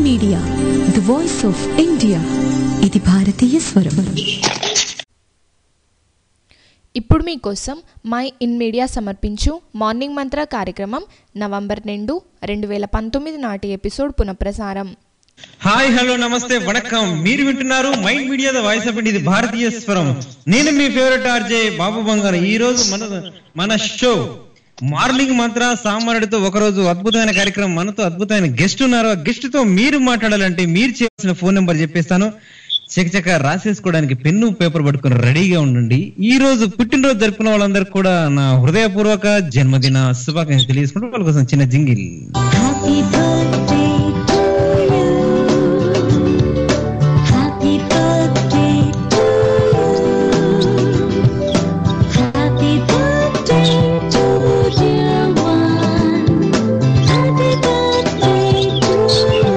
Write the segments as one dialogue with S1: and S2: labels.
S1: Media the voice of India ఇది భారతీయ స్వరం
S2: ఇప్పుడు మీకోసం మై ఇన్ మీడియా సమర్పించు మార్నింగ్ మంత్ర కార్యక్రమం నవంబర్ రెండు రెండు వేల పంతొమ్మిది నాటి ఎపిసోడ్ పునఃప్రసారం
S3: హాయ్ హలో నమస్తే వణకం మీరు వింటున్నారు Mind Media the voice of India ఇది భారతీయ స్వరం నేను మీ ఫేవరెట్ ఆర్జే బాబు బంగారు ఈ రోజు మన మన షో మార్నింగ్ మంత్ర సామాన్యుడితో ఒక రోజు అద్భుతమైన కార్యక్రమం మనతో అద్భుతమైన గెస్ట్ ఉన్నారు ఆ గెస్ట్ తో మీరు మాట్లాడాలంటే మీరు చేయాల్సిన ఫోన్ నెంబర్ చెప్పేస్తాను చకచక రాసేసుకోవడానికి పెన్ను పేపర్ పట్టుకుని రెడీగా ఉండండి ఈ రోజు పుట్టినరోజు జరుపుకున్న వాళ్ళందరికీ కూడా నా హృదయపూర్వక జన్మదిన శుభాకాంక్షలు తెలియజేసుకుంటూ వాళ్ళ కోసం చిన్న jingle
S4: Happy birthday to you. Happy birthday to you. Happy birthday to dear one. Happy birthday to you.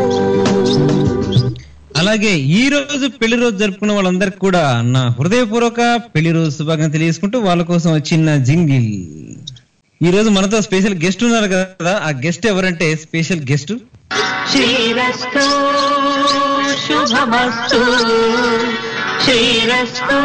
S3: అలాగే ఈ రోజు పెళ్లి రోజు జరుపుకున్న వాళ్ళందరికీ కూడా నా హృదయపూర్వక పెళ్లి రోజు శుభాకాంక్షలు తెలియజేసుకుంటూ వాళ్ళ కోసం ఒక చిన్న జింగిల్ ఈ రోజు మనతో స్పెషల్ గెస్ట్ ఉన్నారు కదా ఆ గెస్ట్ ఎవరంటే స్పెషల్ గెస్ట్
S5: శ్రీరస్తు శుభమస్తు శ్రీరస్తు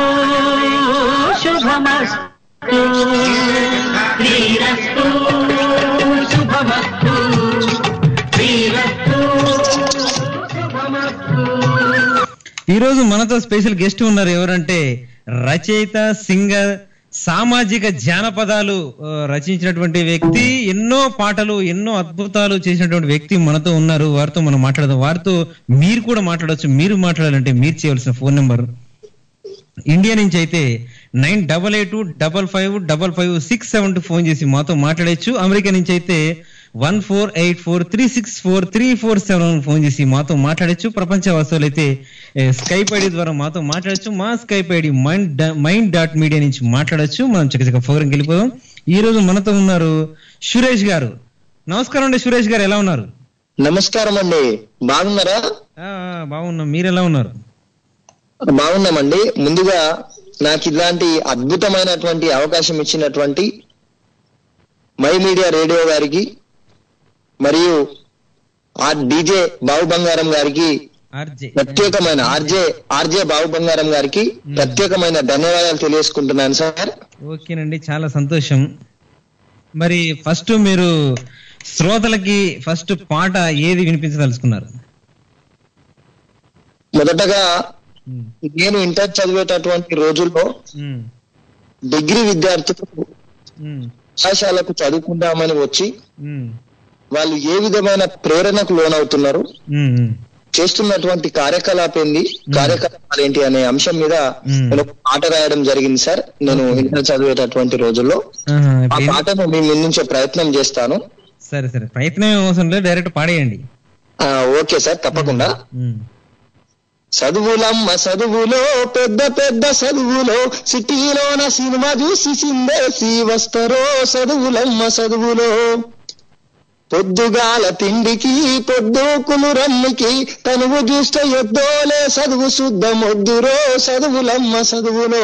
S5: శుభమస్తు శ్రీరస్తు శుభమస్తు శ్రీరస్తు శుభమస్తు
S3: ఈ రోజు మనతో స్పెషల్ గెస్ట్ ఉన్నారు ఎవరంటే రచయిత సింగర్ సామాజిక జానపదాలు ఆ, రచించినటువంటి వ్యక్తి ఎన్నో పాటలు ఎన్నో అద్భుతాలు చేసినటువంటి వ్యక్తి మనతో ఉన్నారు వారితో మనం మాట్లాడదాం వారితో మీరు కూడా మాట్లాడవచ్చు మీరు మాట్లాడాలంటే మీరు చేయవలసిన ఫోన్ నెంబర్ ఇండియా నుంచి అయితే nine double eight double five double five six seven two phone చేసి మాతో మాట్లాడచ్చు అమెరికా నుంచి అయితే one four eight four three six four three four seven phone చేసి మాతో మాట్లాడచ్చు ప్రపంచ వాస్తవులు అయితే స్కైప్ ఐడి ద్వారా మాతో మాట్లాడచ్చు మా Skype ID mind mind dot media నుంచి మాట్లాడచ్చు మనం చక్కచక్క ఫోరంకి వెళ్ళిపోదాం ఈ రోజు మనతో ఉన్నారు సురేష్ గారు నమస్కారం అండి సురేష్ గారు ఎలా ఉన్నారు
S6: నమస్కారం అండి బాగున్నారా
S3: ఆ, ఆ, బాగున్నాం మీరు ఎలా ఉన్నారు
S6: బాగున్నామండి ముందుగా నాకు ఇలాంటి అద్భుతమైనటువంటి అవకాశం ఇచ్చినటువంటి మై మీడియా రేడియో గారికి మరియు ఆ డీజే బాబు బంగారం గారికి
S3: ఆర్జే
S6: ప్రత్యేకమైన ఆర్జే ఆర్జే బాబు బంగారం గారికి ప్రత్యేకమైన ధన్యవాదాలు తెలియజేసుకుంటున్నాను సార్
S3: ఓకేనండి చాలా సంతోషం మరి ఫస్ట్ మీరు శ్రోతలకి ఫస్ట్ పాట ఏది వినిపించదలుచుకున్నారు
S6: మొదటగా
S3: ఉమ్,
S6: నేను ఇంటర్ చదివేటటువంటి రోజుల్లో
S3: ఉమ్,
S6: డిగ్రీ విద్యార్థులు
S3: ఉమ్,
S6: కళాశాలకు చదువుకుందామని వచ్చి
S3: ఉమ్,
S6: వాళ్ళు ఏ విధమైన ప్రేరణకు లోనవుతున్నారు
S3: ఉమ్, ఉమ్.
S6: చేస్తున్నటువంటి కార్యకలాపం ఏంది కార్యకలాపాలు ఏంటి అనే అంశం మీద
S3: మ్మ్.
S6: నేను ఒక పాట రాయడం జరిగింది సార్ నేను ఇంటర్ చదివేటటువంటి రోజుల్లో
S3: ఆహా,
S6: ఆ
S3: ఇప్పుడు ఏం-
S6: పాటను మీ ముందుంచే ప్రయత్నం చేస్తాను
S3: సరే సరే ప్రయత్నం ఏం అవసరం లేదు డైరెక్ట్ పాడేయండి
S6: ఆ, ఓకే సార్ తప్పకుండా
S3: ఉమ్,
S6: చదువులమ్మ చదువులో పెద్ద పెద్ద చదువులో సిటీలోన సినిమా చూసి సిందేసి వస్తారో చదువులమ్మ చదువులో పొద్దుగాల తిండికి పొద్దుకులు రమ్మికి తనువు చూస్తే ఎద్దోలే చదువు శుద్ధమొద్దురో చదువులమ్మ చదువులో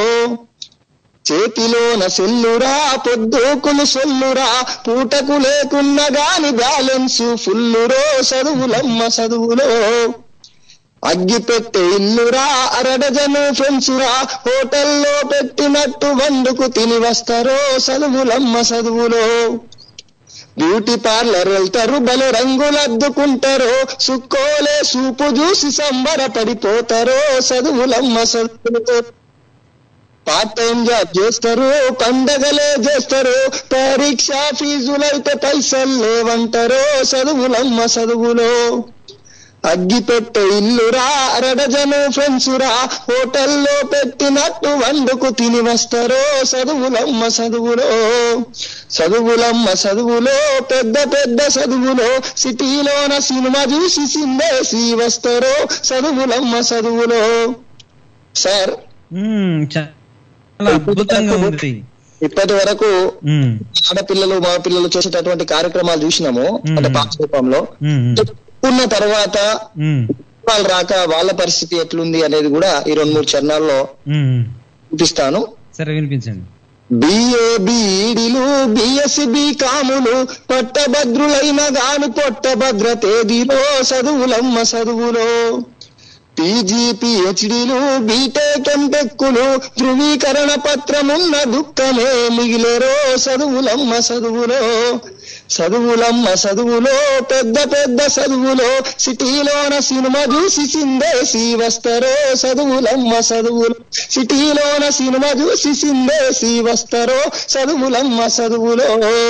S6: చేతిలోన సెల్లురా పొద్దుకులు సొల్లురా పూటకు లేకున్న గాని బ్యాలెన్స్ ఫుల్లురో చదువులమ్మ చదువులో అగ్గి పెట్టే ఇల్లురా అరడజను ఫ్రెండ్సురా హోటల్లో పెట్టినట్టు వండుకు తిని వస్తారో చదువులమ్మ చదువులో బ్యూటీ పార్లర్ వెళ్తారు బల రంగులు అద్దుకుంటారో సుక్కోలే సూపు చూసి సంబరపడిపోతారో చదువులమ్మ చదువులో పార్ట్ టైం జాబ్ చేస్తారు పండగలే చేస్తారు పరీక్ష ఫీజులైతే పైసలు లేవంటారో చదువులమ్మ చదువులో అగ్గి పెట్టే ఇల్లురా అరడజను ఫ్రెండ్సురా హోటల్లో పెట్టినట్టు వండుకు తిని వస్తారో చదువులమ్మ చదువులో చదువులమ్మ చదువులో పెద్ద పెద్ద చదువులో సిటీలోన సినిమా చూసి సిందేసి వస్తారో చదువులమ్మ చదువులో సార్
S3: ఉమ్, చాలా అద్భుతంగా ఉంది
S6: ఇప్పటి వరకు
S3: ఉమ్,
S6: ఆడపిల్లలు మా పిల్లలు చేసేటటువంటి కార్యక్రమాలు చూసినాము అంటే
S3: మ్మ్.
S6: పాఠ రూపంలో
S3: ఉమ్, ఉమ్,
S6: ఉన్న తర్వాత
S3: ఉమ్,
S6: వాళ్ళు రాక వాళ్ళ పరిస్థితి ఎట్లుంది అనేది కూడా ఈ రెండు మూడు చరణాల్లో
S3: ఉమ్, ఉమ్.
S6: చూపిస్తాను
S3: సరే వినిపించండి
S6: బిఏ బీడీలు బిఎస్సి బీకాములు పట్టభద్రులైన గాను పొట్టభద్ర తేదీలో చదువులమ్మ చదువులో పీజీ పిహెచ్డీలు బీటెక్ ఎంటెక్కులు ధృవీకరణ పత్రమున్న దుఃఖమే మిగిలేరో చదువులమ్మ చదువులో చదువులమ్మ చదువులో పెద్ద పెద్ద చదువులో సిటీలోన సినిమా చూసి సిందేసి వస్తారో చదువులమ్మ చదువులు సిటీలోన సినిమా చూసి సిందేసి వస్తారో చదువులమ్మ చదువులో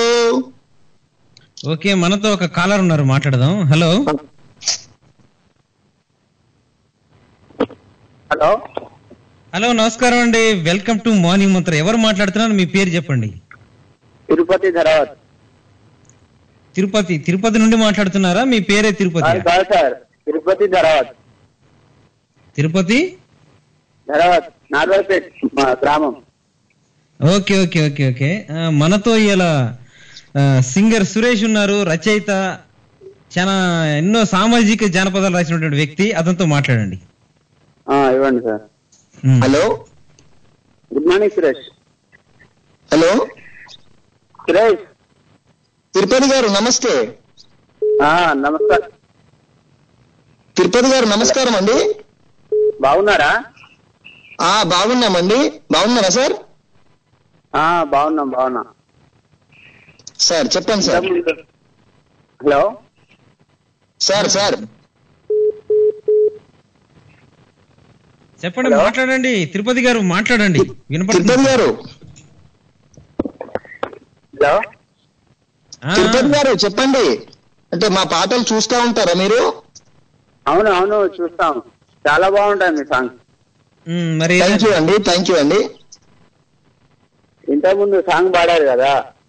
S3: ఓకే మనతో ఒక కాలర్ ఉన్నారు మాట్లాడదాం హలో
S7: హలో
S3: హలో నమస్కారం అండి వెల్కమ్ టు మార్నింగ్ మంత్ర ఎవరు మాట్లాడుతున్నారు మీ పేరు చెప్పండి
S7: తిరుపతి ధరావత్
S3: తిరుపతి తిరుపతి నుండి మాట్లాడుతున్నారా మీ పేరే తిరుపతి
S7: కాదు కాదు సార్ తిరుపతి ధరావత్
S3: తిరుపతి
S7: ధరావత్ నార్వర్పేట్ మా గ్రామం
S3: ఓకే ఓకే ఓకే ఓకే ఆ, మనతో ఇలా సింగర్ సురేష్ ఉన్నారు రచయిత చాలా ఎన్నో సామాజిక జానపదాలు రాసినటువంటి వ్యక్తి అతనితో మాట్లాడండి
S7: ఆ, ఇవ్వండి సార్
S3: ఉమ్.
S6: Hello
S7: good morning Suresh
S6: hello
S7: Suresh
S6: Tirupati garu నమస్తే
S7: ఆ, నమస్కారం
S6: తిరుపతి గారు నమస్కారం అండి
S7: బాగున్నారా
S6: ఆ బాగున్నామండి బాగున్నారా సార్
S7: ఆ, బాగున్నాం బాగున్నా
S6: సార్ చెప్పండి సార్
S7: హలో
S6: సార్ సార్
S3: చెప్పండి
S7: హలో?
S3: మాట్లాడండి తిరుపతి గారు మాట్లాడండి
S6: తిరుపతి
S3: వినపడుతుంది
S6: గారు
S7: హలో
S3: ఆ,
S6: తిరుపతి గారు చెప్పండి అంటే మా పాటలు చూస్తా ఉంటారా మీరు
S7: అవును అవును చూస్తాం చాలా బాగుంటాయి మీ సాంగ్
S3: ఉమ్, మరి
S6: థ్యాంక్ యూ అండి థ్యాంక్ యూ అండి
S7: ఇంతకు ముందు సాంగ్ పాడారు కదా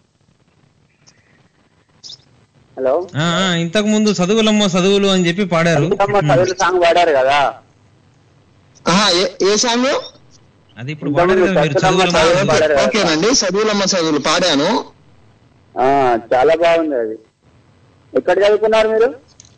S7: హలో
S3: ఆ, ఆ, ఇంతకు ముందు చదువులమ్మ చదువులు అని చెప్పి పాడారు
S7: అంకమ్మ చదువులు సాంగ్ పాడారు కదా
S6: ఆహా, ఏ- ఏ సాంగ్
S3: అది ఇప్పుడు పాడారు కదా మీరు
S7: చదువులమ్మ
S3: చదువులమ్మ
S7: చదువులు పాడారు కదా.
S6: ఓకేనండి చదువులమ్మ చదువులు పాడాను
S7: ఆ, చాలా బాగుంది అది ఎక్కడ చదువుకున్నారు మీరు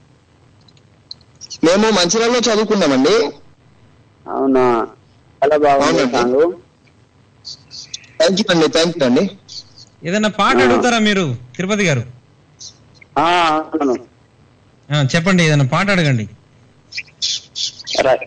S6: మేము మంచిర్యాలలో చదువుకున్నామండి
S7: అవునా చాలా బాగుంది
S6: అవునండి.
S7: సాంగ్
S6: థ్యాంక్ యూ అండి థ్యాంక్ యూ అండి
S3: ఏదైనా పాట
S7: ఆ.
S3: అడుగుతారా మీరు తిరుపతి గారు
S7: ఆ, అవును
S3: ఆ, చెప్పండి ఏదైనా పాట అడగండి
S7: రైట్.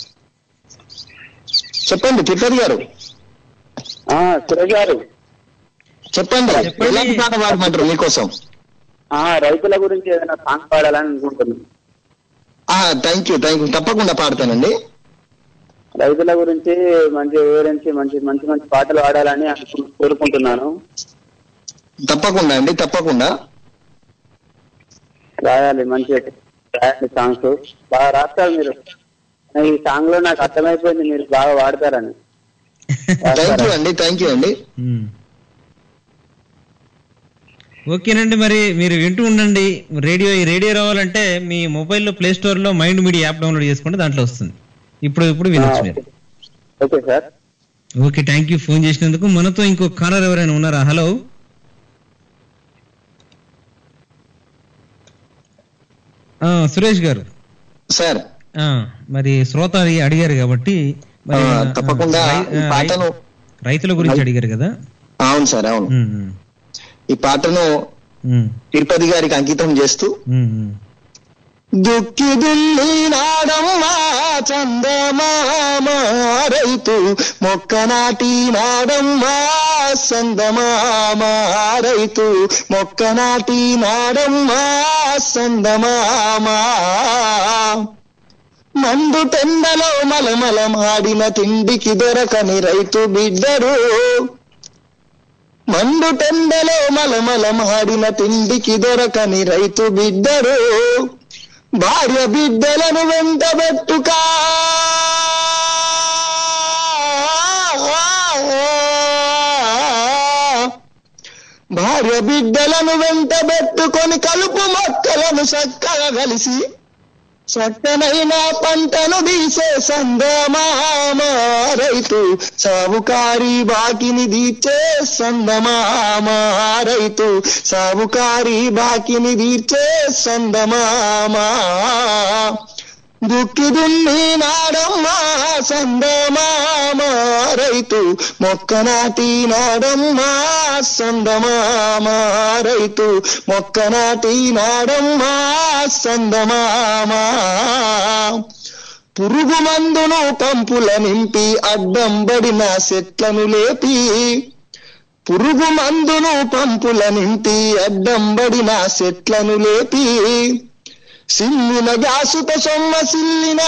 S6: చెప్పండి తిరుపతి గారు
S7: ఆ, సురేష్ గారు
S6: చెప్పండి
S3: చెప్పండి.
S6: ఎలాంటి పాట పాడమంటారు మీకోసం
S7: ఆ రైతుల గురించి ఏదైనా సాంగ్ పాడాలని అనుకుంటున్నాను
S6: థ్యాంక్ యూ థ్యాంక్ యూ తప్పకుండా పాడతానండి
S7: రైతుల గురించి మంచి వివరించి మంచి మంచి మంచి పాటలు పాడాలని అనుకు- కోరుకుంటున్నాను
S6: తప్పకుండా అండి తప్పకుండా
S7: రాయాలి మంచి రాయాలి సాంగ్స్ బాగా రాస్తారు మీరు ఈ సాంగ్ లో నాకు అర్థమైపోయింది మీరు బాగా వాడతారని
S6: థ్యాంక్ యూ అండి థ్యాంక్ యూ అండి
S3: ఉమ్. ఓకేనండి మరి మీరు వింటూ ఉండండి రేడియో ఈ రేడియో రావాలంటే మీ మొబైల్లో ప్లే స్టోర్ లో మైండ్ మీడియా యాప్ డౌన్లోడ్ చేసుకుంటే దాంట్లో వస్తుంది ఇప్పుడు ఇప్పుడు వినొచ్చు మీరు
S7: okay sir
S3: okay thank you phone చేసినందుకు మనతో ఇంకో కాలర్ ఎవరైనా ఉన్నారా హలో ఆ, సురేష్ గారు
S6: సార్
S3: ఆ, మరి శ్రోత అడిగి- అడిగారు కాబట్టి మరి
S6: ఆ, తప్పకుండా
S3: రై-
S6: ఈ పాటను
S3: రైతుల గురించి అడిగారు కదా
S6: అవును సార్ అవును
S3: ఉమ్, ఉమ్,
S6: ఈ పాటను
S3: ఉమ్,
S6: తిరుపతి గారికి అంకితం చేస్తూ
S3: ఉమ్, ఉమ్.
S6: దుక్కి దుల్లి నాడమ్మా చందమామ రైతు మొక్క నాటి నాడమ్మా సందమామ రైతు మొక్క నాటి నాడమ్మా సందమామ మండు టెండలో మలమల మాడిన తిండికి దొరకని రైతు బిడ్డరు మండు టెండలో మలమల మాడిన తిండికి దొరకని రైతు బిడ్డరు భార్య బిడ్డలను వెంటబెట్టుకా భార్య బిడ్డలను వెంటబెట్టుకొని కలుపు మొక్కలను చక్కగా కలిసి చక్కనైన పంటను తీసే సందమామ రైతు సావుకారి బాకిని తీర్చే సందమామ రైతు సావుకారి బాకిని తీర్చే సందమామ దుక్కి దున్ని నాడమ్మా సందమామ రైతు మొక్క నాటి నాడమ్మా సందమామ రైతు మొక్క నాటి నాడమ్మా సందమామ పురుగు మందును పంపుల నింపి అడ్డం బడిన చెట్లను లేపి పురుగు మందును పంపుల నింపి అడ్డం బడిన చెట్లను లేపి సిమ్మిన గ్యాసుత సొమ్మ సిల్లిన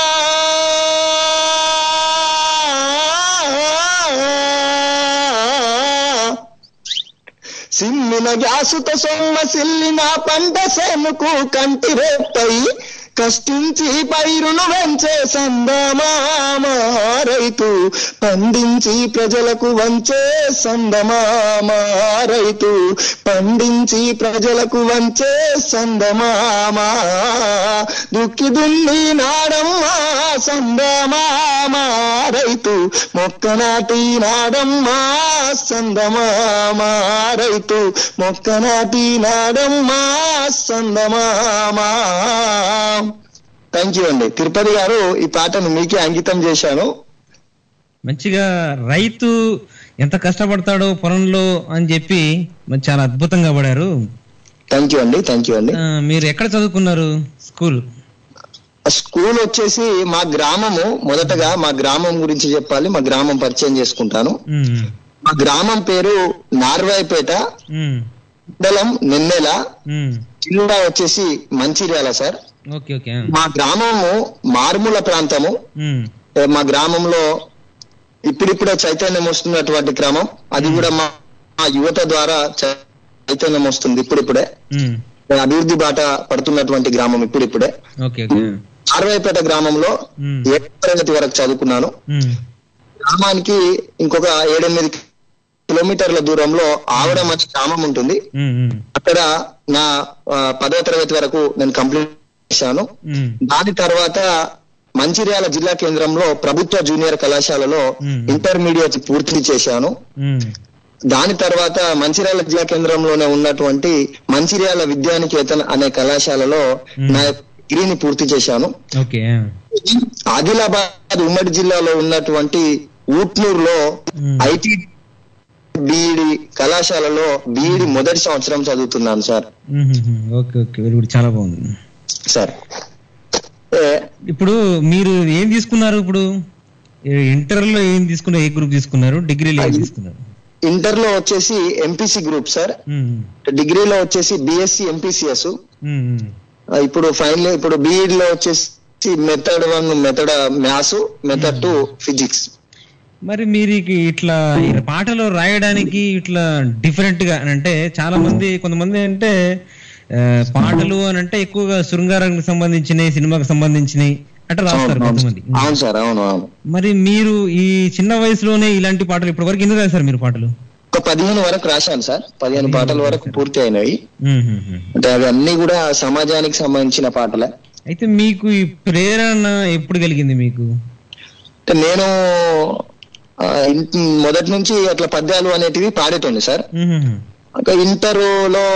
S6: సిమ్మిన గ్యాసుత సొమ్మ సిల్లిన పంట సేనుకు కంటి రేపై కష్టించి పైరును వెంచే సందమామ రైతు పండించి ప్రజలకు వంచే సందమామ రైతు పండించి ప్రజలకు వంచే సందమామ దుక్కి దున్ని నాడమ్మా సందమామ రైతు మొక్క నాటి నాడమ్మా సందమామ రైతు మొక్క నాటి నాడమ్మా సందమామ థ్యాంక్ యూ అండి తిరుపతి గారు ఈ పాటను మీకే అంకితం చేశాను
S3: మంచిగా రైతు ఎంత కష్టపడతాడో పొలంలో అని చెప్పి మరి చాలా అద్భుతంగా పడారు
S6: థ్యాంక్ యూ అండి థ్యాంక్ యూ అండి
S3: ఆ, మీరు ఎక్కడ చదువుకున్నారు స్కూల్
S6: స్కూల్ వచ్చేసి మా గ్రామము మొదటగా మా గ్రామం గురించి చెప్పాలి మా గ్రామం పరిచయం చేసుకుంటాను
S3: ఉమ్,
S6: మా గ్రామం పేరు నార్వాయిపేట
S3: ఉమ్,
S6: మండలం నిన్నెల
S3: ఉమ్.
S6: జిల్లా వచ్చేసి మంచిర్యాల సార్
S3: ఓకే ఓకే
S6: మా గ్రామము మారుమూల ప్రాంతము
S3: ఉమ్,
S6: ఏ, మా గ్రామంలో ఇప్పుడిప్పుడే చైతన్యం వస్తున్నటువంటి క్రమం అది కూడా మా మా యువత ద్వారా చై- చైతన్యం వస్తుంది ఇప్పుడిప్పుడే
S3: ఉమ్.
S6: ఏ, అభివృద్ధి బాట పడుతున్నటువంటి గ్రామం ఇప్పుడిప్పుడే
S3: ఓకే ఓకే
S6: ఆర్వైపేట గ్రామంలో
S3: ఉమ్,
S6: ఏడవ తరగతి వరకు చదువుకున్నాను
S3: ఉమ్,
S6: గ్రామానికి ఇంకొక ఏడెనిమిది కిలోమీటర్ల దూరంలో ఆవడం అనే గ్రామం ఉంటుంది
S3: ఉమ్, ఉమ్,
S6: అక్కడ నా ఆ, పదవ తరగతి వరకు నేను కంప్లీట్ చేశాను
S3: ఉమ్,
S6: దాని తర్వాత మంచిర్యాల జిల్లా కేంద్రంలో ప్రభుత్వ జూనియర్ కళాశాలలో
S3: మ్మ్.
S6: ఇంటర్మీడియట్ పూర్తి చేశాను
S3: ఉమ్.
S6: దాని తర్వాత మంచిర్యాల జిల్లా కేంద్రంలోనే ఉన్నటువంటి మంచిర్యాల విద్యానికేతన్ అనే కళాశాలలో
S3: మ్మ్.
S6: నా యొక్క డిగ్రీని పూర్తి చేశాను
S3: ఓకే
S6: ఆదిలాబాద్ ఉమ్మడి జిల్లాలో ఉన్నటువంటి ఊట్నూరులో
S3: మ్మ్.
S6: ఐటీ బీఈడి కళాశాలలో బీఈడి మొదటి సంవత్సరం చదువుతున్నాను సార్
S3: ఉమ్, ఉమ్, ఉమ్. ఓకే ఓకే వెరీ గుడ్ చాలా బాగుంది
S6: సార్ ఏ,
S3: ఇప్పుడు మీరు ఏం తీసుకున్నారు ఇప్పుడు ఇంటర్ లో ఏం తీసుకున్నారు ఏ గ్రూప్ తీసుకున్నారు డిగ్రీలో ఏం తీసుకున్నారు
S6: ఇంటర్ లో వచ్చేసి ఎంపీసీ గ్రూప్ సార్
S3: ఉమ్,
S6: డిగ్రీలో వచ్చేసి బిఎస్సి ఎంపీసీఎస్
S3: ఉమ్, ఉమ్.
S6: ఇప్పుడు ఫైనల్ ఇప్పుడు బీఈడి లో వచ్చేసి method one method maths method two physics
S3: మరి మీరు ఇక- ఇట్లా ఈ పాటలు రాయడానికి ఇట్లా డిఫరెంట్ గా అని అంటే చాలా మంది కొంతమంది అంటే ఆ, పాటలు అని అంటే ఎక్కువగా శృంగారానికి సంబంధించినవి సినిమాకి సంబంధించినవి అట్లా రాస్తారు కొంతమంది
S6: అవును సార్ అవును అవును
S3: మరి మీరు ఈ చిన్న వయసులోనే ఇలాంటి పాటలు ఇప్పటి వరకు ఎందుకు రాశారు మీరు పాటలు
S6: ఒక పదిహేను వరకు రాశాను సార్ పదిహేను పాటల వరకు పూర్తి అయినాయి
S3: ఉమ్, ఉమ్, ఉమ్.
S6: అంటే అవి అన్ని కూడా సమాజానికి సంబంధించిన పాటలే
S3: అయితే మీకు ఈ ప్రేరణ ఎప్పుడు కలిగింది మీకు
S6: అంటే నేను ఆ, ఇన్- మొదటి నుంచి అట్లా పద్యాలు అనేటివి పాడేటోండి సార్
S3: ఉమ్, ఉమ్, ఉమ్.
S6: ఇంకా ఇంటర్ లో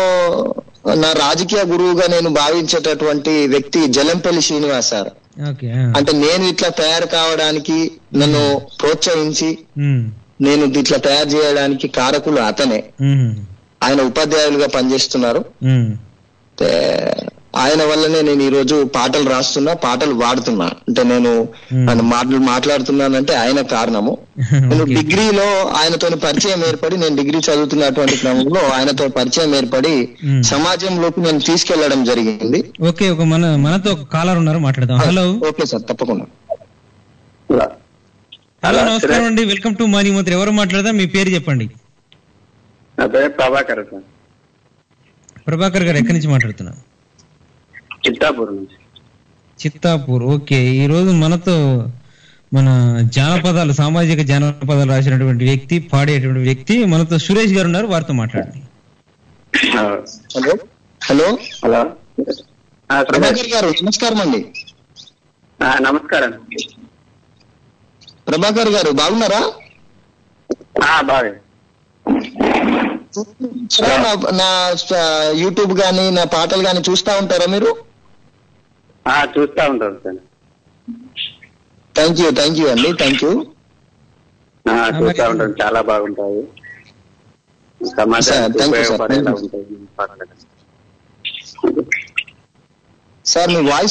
S6: నా రాజకీయ గురువుగా నేను భావించేటటువంటి వ్యక్తి జలంపల్లి శ్రీనివాస్ సార్
S3: ఓకే ఆ.
S6: అంటే నేను ఇట్లా తయారు కావడానికి నన్ను ప్రోత్సహించి
S3: ఉమ్,
S6: నేను ఇట్లా తయారు చేయడానికి కారకులు అతనే
S3: ఉమ్,
S6: ఆయన ఉపాధ్యాయులుగా పనిచేస్తున్నారు
S3: ఉమ్.
S6: అయితే ఆయన వల్లనే నేను ఈ రోజు పాటలు రాస్తున్నా పాటలు వాడుతున్నా అంటే నేను
S3: Hmm.
S6: ఆయన మాటలు మాట్లాడుతున్నానంటే ఆయన కారణము నేను
S3: ఓకే.
S6: డిగ్రీలో ఆయనతో పరిచయం ఏర్పడి నేను డిగ్రీ చదువుతున్నటువంటి క్రమంలో ఆయనతో పరిచయం ఏర్పడి
S3: Hmm.
S6: సమాజంలోకి నేను తీసుకెళ్లడం జరిగింది
S3: ఓకే ఒక మన మనతో ఒక కాలర్ ఉన్నారు మాట్లాడదాం హలో
S6: ఓకే సార్ తప్పకుండా
S3: హలో నమస్కారం అండి వెల్కమ్ టు మార్నింగ్ మంత్రి ఎవరు మాట్లాడదా మీ పేరు చెప్పండి
S7: నా పేరు ప్రభాకర్ సార్
S3: ప్రభాకర్ గారు ఎక్కడి నుంచి మాట్లాడుతున్నారు
S7: చిత్తాపూర్ నుంచి
S3: చిత్తాపూర్ ఓకే ఈ రోజు మనతో మన జానపదాలు సామాజిక జానపదాలు రాసినటువంటి వ్యక్తి పాడేటువంటి వ్యక్తి మనతో సురేష్ గారు ఉన్నారు వారితో మాట్లాడండి
S6: హలో హలో
S7: హలో ఆ, సురేష్.
S6: ప్రభాకర్ గారు నమస్కారం అండి
S7: ఆ, నమస్కారం
S6: ప్రభాకర్ గారు బాగున్నారా
S7: ఆ, బాగా
S6: సరే, నా- నా స- యూట్యూబ్ గానీ నా పాటలు గానీ చూస్తా ఉంటారా మీరు
S7: ఆ, చూస్తా ఉంటారు sir
S6: thank you thank you అండి థ్యాంక్ యూ
S7: ఆ, చూస్తా ఉంటాను చాలా బాగుంటాయి
S6: Sir,
S7: సమాజానికి
S6: thank you, sir.
S7: ఉపయోగపడేలా
S6: Thank you.
S7: ఉంటాయి మీ పాటలు.
S6: సార్ మీ voice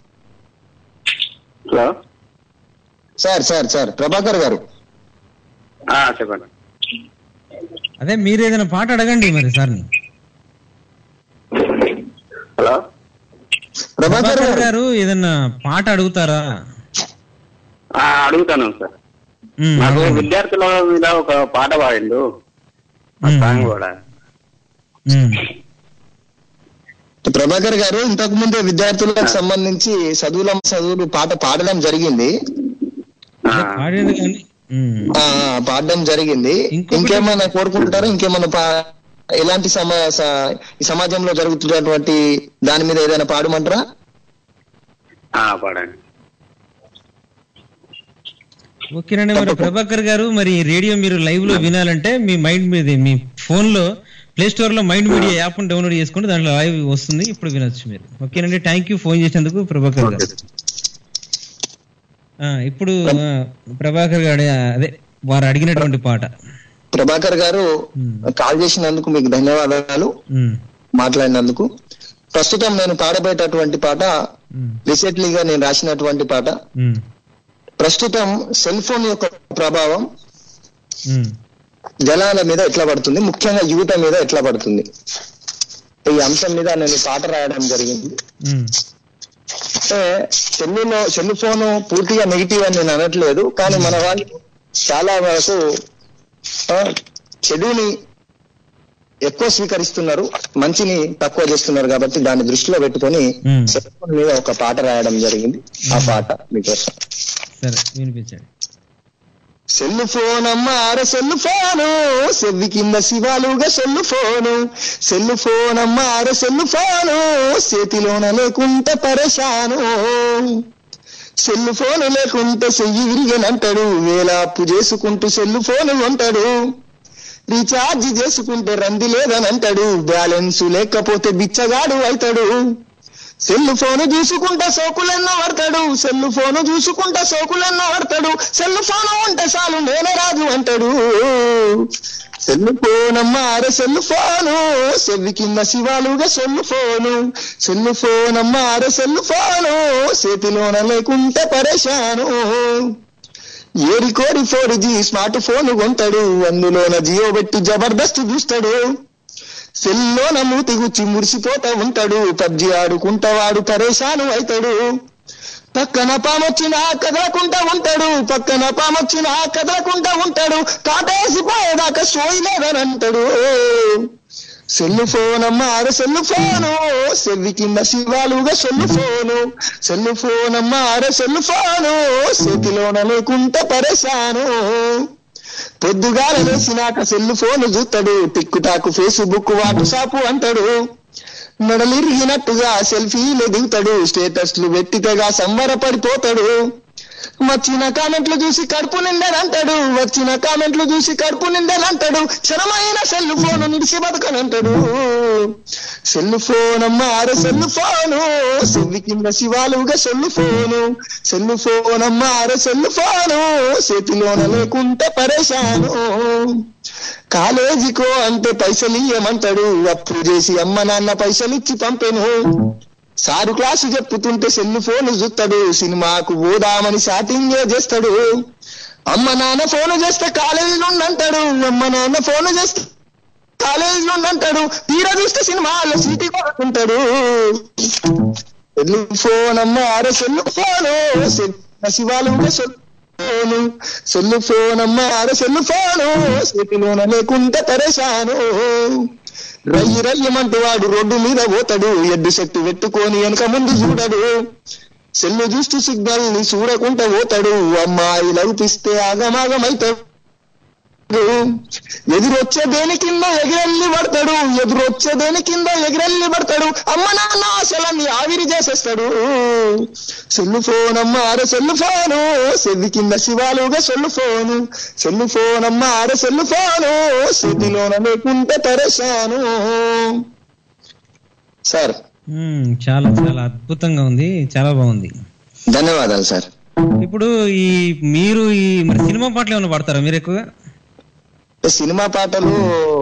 S7: hello
S6: sir sir sir Prabhakar garu
S7: ఆ, చెప్పండి
S3: అదే మీరు ఏదైనా పాట అడగండి మరి సార్ని
S7: హలో
S6: ప్రభాకర్
S3: ప్రభాకర్
S6: గారు
S3: గారు ఏదైనా పాట అడుగుతారా
S7: ఆ, అడుగుతాను సార్
S3: ఉమ్,
S7: నాకు
S3: అడగండి.
S7: విద్యార్థుల మీద ఒక పాట పాడిండు ఆ
S3: ఉమ్.
S7: సాంగ్ కూడా
S3: ఉమ్,
S6: ప్రభాకర్ గారు ఇంతకు ముందే విద్యార్థులకు సంబంధించి చదువుల చదువులు పాట పాడడం జరిగింది
S7: ఆ,
S3: పాడేది కానీ ఉమ్,
S6: ఆ ఆ, పాడడం జరిగింది
S3: ఇంకొకటి-
S6: ఇంకేమైనా కోరుకుంటారా ఇంకేమైనా పా- ఎలాంటి సమా స- ఈ సమాజంలో జరుగుతున్నటువంటి దాని మీద ఏదైనా పాడమంటారా
S7: ఆ, పాడండి
S3: ఓకేనండి మరి ప్రభాకర్ గారు మరి రేడియో మీరు లైవ్ లో వినాలంటే మీ మైండ్ మీద మీ ఫోన్ లో ప్లే స్టోర్ లో మైండ్ మీడియా యాప్ డౌన్లోడ్ చేసుకుంటే దాంట్లో లైవ్ వస్తుంది ఇప్పుడు వినొచ్చు మీరు ఓకేనండి థ్యాంక్ యూ ఫోన్ చేసినందుకు ప్రభాకర్ గారు ఆ, ఇప్పుడు ఆ, ప్రభాకర్ గారు అదే వారు అడిగినటువంటి పాట
S6: ప్రభాకర్ గారు
S3: ఉమ్,
S6: కాల్ చేసినందుకు మీకు ధన్యవాదాలు
S3: ఉమ్,
S6: మాట్లాడినందుకు ప్రస్తుతం నేను పాడబోయేటటువంటి పాట
S3: ఉమ్,
S6: రీసెంట్లీగా నేను రాసినటువంటి పాట
S3: ఉమ్,
S6: ప్రస్తుతం సెల్ ఫోన్ యొక్క ప్రభావం
S3: ఉమ్,
S6: జనాల మీద ఎట్లా పడుతుంది ముఖ్యంగా యువత మీద ఎట్లా పడుతుంది ఈ అంశం మీద నేను పాట రాయడం జరిగింది
S3: ఉమ్,
S6: అంటే సెల్లులో సెల్ ఫోన్ పూర్తిగా నెగిటివ్ అని నేను అనట్లేదు కానీ మన వాళ్ళు చాలా వరకు ఆ, చెడుని ఎక్కువ స్వీకరిస్తున్నారు మంచిని తక్కువ చేస్తున్నారు కాబట్టి దాన్ని దృష్టిలో పెట్టుకొని
S3: Hmm.
S6: సెల్ ఫోన్ మీద ఒక పాట రాయడం జరిగింది ఆ పాట మీకోసం
S3: సరే వినిపించండి
S6: సెల్లు ఫోన్ అమ్మ అర సెల్లు ఫోను సెవ్వి కింద శివాలుగా సెల్లు ఫోను సెల్లు ఫోన్ అమ్మ అర సెల్లు ఫోను చేతిలోన లేకుంటే పరేషాను సెల్లు ఫోను లేకుంటే చెయ్యి విరిగనంటాడు వేలాపు చేసుకుంటూ సెల్లు ఫోను కొంటాడు రీఛార్జ్ చేసుకుంటే రంది లేదని అంటాడు బ్యాలెన్స్ లేకపోతే బిచ్చగాడు అవుతాడు సెల్లు ఫోను చూసుకుంటా సోకులెన్నో పడతాడు సెల్లు ఫోను చూసుకుంటా సోకులెన్నో పడతాడు సెల్లు ఫోను ఉంటే చాలు నేనే రాజు అంటాడు సెల్లు ఫోనమ్మ అరే సెల్లు ఫోను సెల్లు కింద శివాలుగా సెల్లు ఫోను సెల్లు ఫోనమ్మ అరే సెల్లు ఫోను చేతిలోన లేకుంటే పరేషాను ఏరి కోరి ఫోర్ జీ స్మార్ట్ ఫోన్ కొంటాడు అందులోన జియో పెట్టి జబర్దస్త్ చూస్తాడు సెల్లోన మూతి గుచ్చి మురిసిపోతా ఉంటాడు పబ్జి ఆడుకుంటా వాడు పరేషాను అవుతాడు పక్కన పామొచ్చినా కదలకుంటా ఉంటాడు పక్కన పామొచ్చినా కదలకుంటా ఉంటాడు కాటేసిపోయేదాకా సోయి లేదని అంటాడు సెల్లు ఫోన్ అమ్మ అరే సెల్లు ఫోను సెల్వి కింద శివాలుగా సెల్లు ఫోను సెల్లు ఫోన్ అమ్మ అరే సెల్లు ఫోను చేతిలోన లేకుంటే పరేషాను పొద్దుగాల లేచినాక సెల్లు ఫోన్ చూస్తాడు టిక్ టాక్ ఫేస్బుక్ వాట్సాప్ అంటాడు నడలిరిగినట్టుగా సెల్ఫీలు దిగుతాడు స్టేటస్లు పెట్టితేగా సంబరపడిపోతాడు వచ్చిన కామెంట్లు చూసి కడుపు నిండానంటాడు వచ్చిన కామెంట్లు చూసి కడుపు నిండానంటాడు క్షణమైన సెల్ ఫోన్ నిడిచి బతకనంటాడు సెల్ ఫోన్ అమ్మ అరే సెల్ ఫోను సెల్వి కింద శివాలుగా సెల్ ఫోను సెల్ ఫోన్ అమ్మ అరే సెల్ ఫోను చేతిలోన లేకుంటే పరేషాను కాలేజీకో అంటే పైసలు ఇయ్యమంటాడు అప్పు చేసి అమ్మ నాన్న పైసలు ఇచ్చి పంపెను సారు క్లాసు చెప్పుతుంటే సెల్ ఫోన్ చూస్తాడు సినిమాకు పోదామని షాటింగ్ చేస్తాడు అమ్మ నాన్న ఫోన్ చేస్తే కాలేజీలో అంటాడు అమ్మ నాన్న ఫోన్ చేస్తే కాలేజీలో అంటాడు తీరా చూస్తే సినిమాలో సీటీ కొడుకుంటాడు సెల్ ఫోన్ అమ్మ అరే సెల్ ఫోను శివాలు ఫోను సెల్ ఫోన్ అమ్మ అరే సెల్ ఫోను చేతిలోన లేకుంటే పరేషాను రయ్యి రయ్యమంటూ వాడు రోడ్డు మీద పోతాడు ఎడ్డు చెట్టు పెట్టుకొని వెనక ముందు చూడడు సెల్లు చూస్తూ సిగ్నల్ ని చూడకుండా పోతాడు అమ్మాయి లవిపిస్తే ఆగమాగమైతాడు ఎదురొచ్చే దేని కింద ఎగిరెళ్ళి పడతాడు ఎదురొచ్చే దేని కింద ఎగిరెళ్ళి పడతాడు అమ్మ నాన్న ఆశలన్నీ ఆవిరి చేసేస్తాడు సెల్లు ఫోన్ అమ్మ అరే సెల్లు ఫోను సెల్లి కింద శివాలుగా సెల్లు ఫోను సెల్లు ఫోన్ అమ్మ అరే సెల్లు ఫోను చేతిలోన లేకుంటే పరేషాను సార్
S3: ఉమ్, చాలా చాలా అద్భుతంగా ఉంది చాలా బాగుంది
S6: ధన్యవాదాలు సార్
S3: ఇప్పుడు ఈ మీరు ఈ మరి సినిమా పాటలు ఏమైనా పాడతారా మీరు ఎక్కువగా
S6: సినిమా పాటలు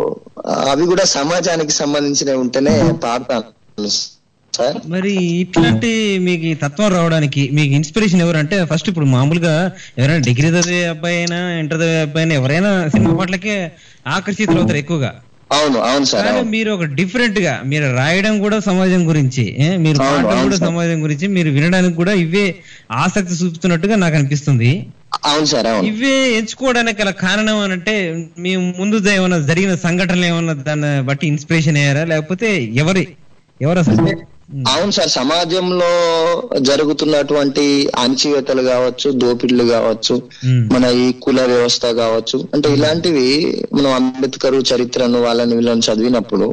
S6: ఆ, అవి కూడా సమాజానికి సంబంధించినవి ఉంటేనే పాడతాను సార్
S3: మరి ఇట్లాంటి మీకు ఈ తత్వం రావడానికి మీకు ఇన్స్పిరేషన్ ఎవరంటే ఫస్ట్ ఇప్పుడు మామూలుగా ఎవరైనా డిగ్రీ చదివే అబ్బాయి అయినా ఇంటర్ చదివే అబ్బాయి అయినా ఎవరైనా సినిమా పాటలకే ఆకర్షితులు అవుతారు ఎక్కువగా
S6: అవును అవును సార్
S3: కానీ
S6: అవును
S3: మీరు ఒక డిఫరెంట్ గా మీరు రాయడం కూడా సమాజం గురించి ఏ? మీరు
S6: అవును,
S3: పాడడం
S6: అవును
S3: కూడా
S6: సార్.
S3: సమాజం గురించి మీరు వినడానికి కూడా ఇవే ఆసక్తి చూపుతున్నట్టుగా నాకు అనిపిస్తుంది
S6: అవును సార్ అవును
S3: ఇవే ఎంచుకోవడానికి గల కారణం అని అంటే మీ ముందు ఏమైనా జరిగిన సంఘటనలు ఏమైనా దాన్ని బట్టి ఇన్స్పిరేషన్ అయ్యారా లేకపోతే ఎవరి ఎవరు అసలు
S6: అవును సార్ సమాజంలో జరుగుతున్నటువంటి అణచివేతలు కావచ్చు దోపిడీలు కావచ్చు
S3: మ్మ్.
S6: మన ఈ కుల వ్యవస్థ కావచ్చు అంటే ఇలాంటివి మనం అంబేద్కర్ చరిత్రను వాళ్ళని వీళ్ళని చదివినప్పుడు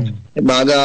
S6: బాగా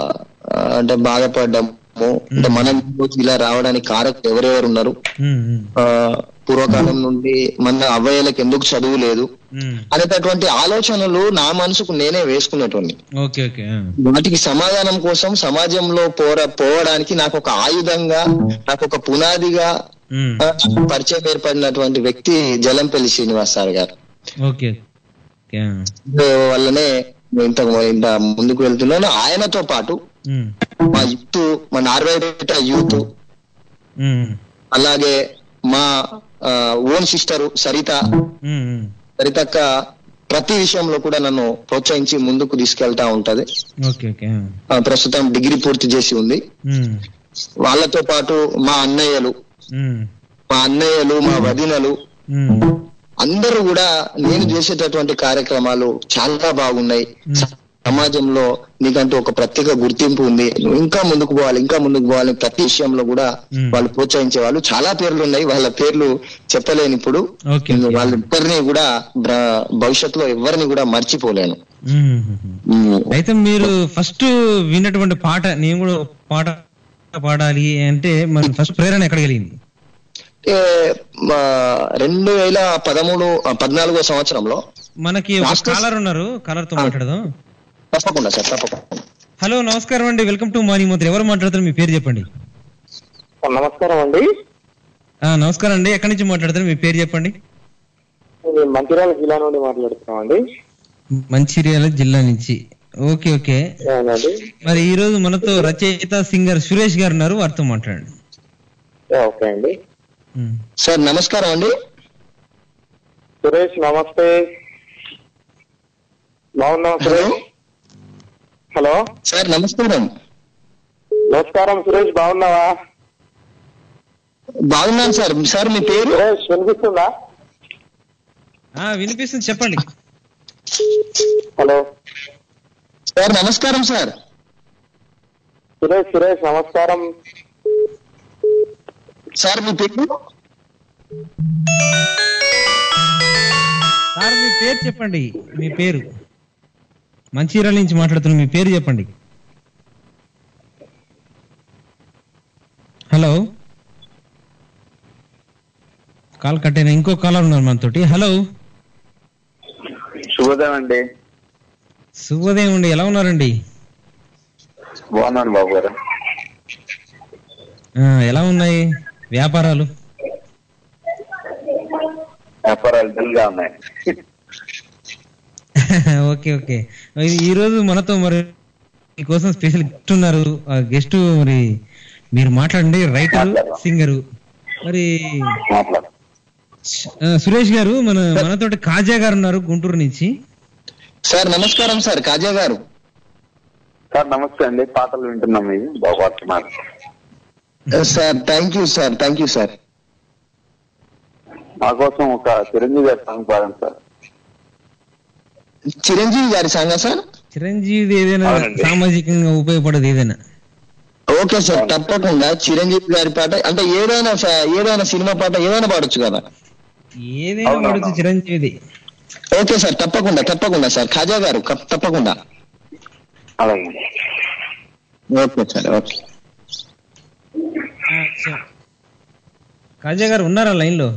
S6: ఆ, అంటే బాధపడ్డాము అంటే మనం ఈ రోజు ఇలా రావడానికి కారకులు ఎవరెవరు ఉన్నారు
S3: ఉమ్, ఉమ్,
S6: ఆ, పూర్వకాలం నుండి మన అవ్వయ్యలకు ఎందుకు చదువు లేదు
S3: ఉమ్.
S6: అనేటటువంటి ఆలోచనలు నా మనసుకు నేనే వేసుకునేటువంటి
S3: ఓకే ఓకే ఆ.
S6: వాటికి సమాధానం కోసం సమాజంలో పోర పోవడానికి నాకు ఒక ఆయుధంగా నాకు ఒక పునాదిగా
S3: ఉమ్,
S6: ఆ, పరిచయం ఏర్పడినటువంటి వ్యక్తి Jalampalli Srinivas sir garu
S3: okay okay ఆ.
S6: సో వల్లనే ఇంత ఇంత ముందుకు వెళ్తున్నాను ఆయనతో పాటు
S3: ఉమ్,
S6: మా యూత్ మా నార్వేపేట యూత్
S3: ఉమ్,
S6: అలాగే మా ఓన్ సిస్టర్ సరిత
S3: ఉమ్, ఉమ్.
S6: సరితక్క ప్రతి విషయంలో కూడా నన్ను ప్రోత్సహించి ముందుకు తీసుకెళ్తా ఉంటది
S3: ఓకే ఓకే ఆ.
S6: ఆ, ప్రస్తుతం డిగ్రీ పూర్తి చేసి ఉంది
S3: ఉమ్,
S6: వాళ్ళతో పాటు మా అన్నయ్యలు
S3: ఉమ్,
S6: మా అన్నయ్యలు మా వదినలు
S3: ఉమ్.
S6: అందరూ కూడా నేను చేసేటటువంటి కార్యక్రమాలు చాలా బాగున్నాయి సమాజంలో నీకంటూ ఒక ప్రత్యేక గుర్తింపు ఉంది నువ్వు ఇంకా ముందుకు పోవాలి ఇంకా ముందుకు పోవాలి ప్రతి విషయంలో కూడా
S3: మ్మ్.
S6: వాళ్ళు ప్రోత్సహించే వాళ్ళు చాలా పేర్లు ఉన్నాయి వాళ్ళ పేర్లు చెప్పలేను ఇప్పుడు
S3: ఓకే, ఓకే.
S6: వాళ్ళిద్దరిని కూడా బ్ర- భవిష్యత్తులో ఎవరిని కూడా మర్చిపోలేను
S3: ఉమ్, ఉమ్.
S6: మ్మ్.
S3: అయితే మీరు ఫస్ట్ విన్నటువంటి పాట నేను కూడా ఒక పాట పాడాలి అంటే మన ఫస్ట్ ప్రేరణ ఎక్కడ కలిగింది
S6: ఏ, మా రెండు వేల పదమూడు ఆ, పద్నాలుగో సంవత్సరంలో
S3: మనకి ఒక
S6: Last-
S3: కాలర్ ఉన్నారు కాలర్ తో మాట్లాడదాం
S6: తప్పకుండా సార్ తప్పకుండా
S3: హలో నమస్కారం అండి వెల్కమ్ టు మార్నింగ్ మంత్రి ఎవరు మాట్లాడతారు మీ పేరు చెప్పండి
S8: నమస్కారం అండి
S3: ఆ నమస్కారం అండి ఎక్కడి నుంచి మాట్లాడతారు మీ పేరు చెప్పండి
S8: నేను మంచిర్యాల జిల్లా నుండి మాట్లాడుతున్నాం అండి
S3: మంచిర్యాల జిల్లా నుంచి ఓకే ఓకే
S8: అవునండి
S3: మరి ఈ రోజు మనతో రచయిత సింగర్ సురేష్ గారు ఉన్నారు వారితో మాట్లాడండి
S8: ఓకే అండి
S3: ఉమ్.
S6: సార్ నమస్కారం అండి
S8: సురేష్ నమస్తే బాగున్నాం సురేష్ హలో
S6: సార్ నమస్కారం
S8: నమస్కారం సురేష్ బాగున్నావా
S6: బాగున్నాను సార్ సార్ మీ పేరు
S8: సురేష్ వినిపిస్తుందా
S3: ఆ వినిపిస్తుంది చెప్పండి
S8: హలో
S6: సార్ నమస్కారం సార్
S8: సురేష్ సురేష్ నమస్కారం
S6: సార్ మీ పేరు
S3: సార్ మీ పేరు చెప్పండి మీ పేరు మంచిర్యాల నుంచి మాట్లాడుతున్న మీ పేరు చెప్పండి హలో కాల్ కట్టైన ఇంకో కాలర్ ఉన్నారు మనతోటి హలో
S7: శుభోదయం అండి
S3: శుభోదయం అండి ఎలా ఉన్నారండి
S7: బాగున్నాను బాబు గారు
S3: ఆ, ఎలా ఉన్నాయి వ్యాపారాలు
S7: వ్యాపారాలు డల్గా ఉన్నాయి
S3: ఓకే ఓకే ఈ- ఈ రోజు మనతో మరి మీకోసం స్పెషల్ గెస్ట్ ఉన్నారు ఆ గెస్ట్ మరి మీరు మాట్లాడండి రైటర్ సింగరు మరి
S7: మాట్లాడు
S3: ఆ, సురేష్ గారు మన మనతోటి కాజా గారు ఉన్నారు గుంటూరు నుంచి
S6: సార్ నమస్కారం సార్ కాజా గారు
S7: సార్ నమస్తే అండి పాటలు వింటున్నాం ఇవి బాగుపడుతున్నారు
S6: sir thank you sir thank you sir
S7: మా కోసం ఒక చిరంజీవి గారి సాంగ్ పాడండి సార్
S6: చిరంజీవి గారి సంగ సార్
S3: చిరంజీవి ఏదైనా
S7: అవునండి.
S3: సామాజికంగా ఉపయోగపడదు ఏదైనా
S6: ఓకే సార్ తప్పకుండా చిరంజీవి గారి పాట అంటే ఏదైనా స- ఏదైనా సినిమా పాట ఏదైనా పాడొచ్చు కదా
S3: ఏదైనా
S7: అవునవును.
S3: పడవచ్చు చిరంజీవిది
S6: ఓకే సార్ తప్పకుండా తప్పకుండా సార్ ఖాజా గారు కప్- తప్పకుండా
S7: అలాగే
S6: ఓకే సార్ ఓకే
S3: ఆ, సరే. కాజా గారు ఉన్నారా లైన్ లో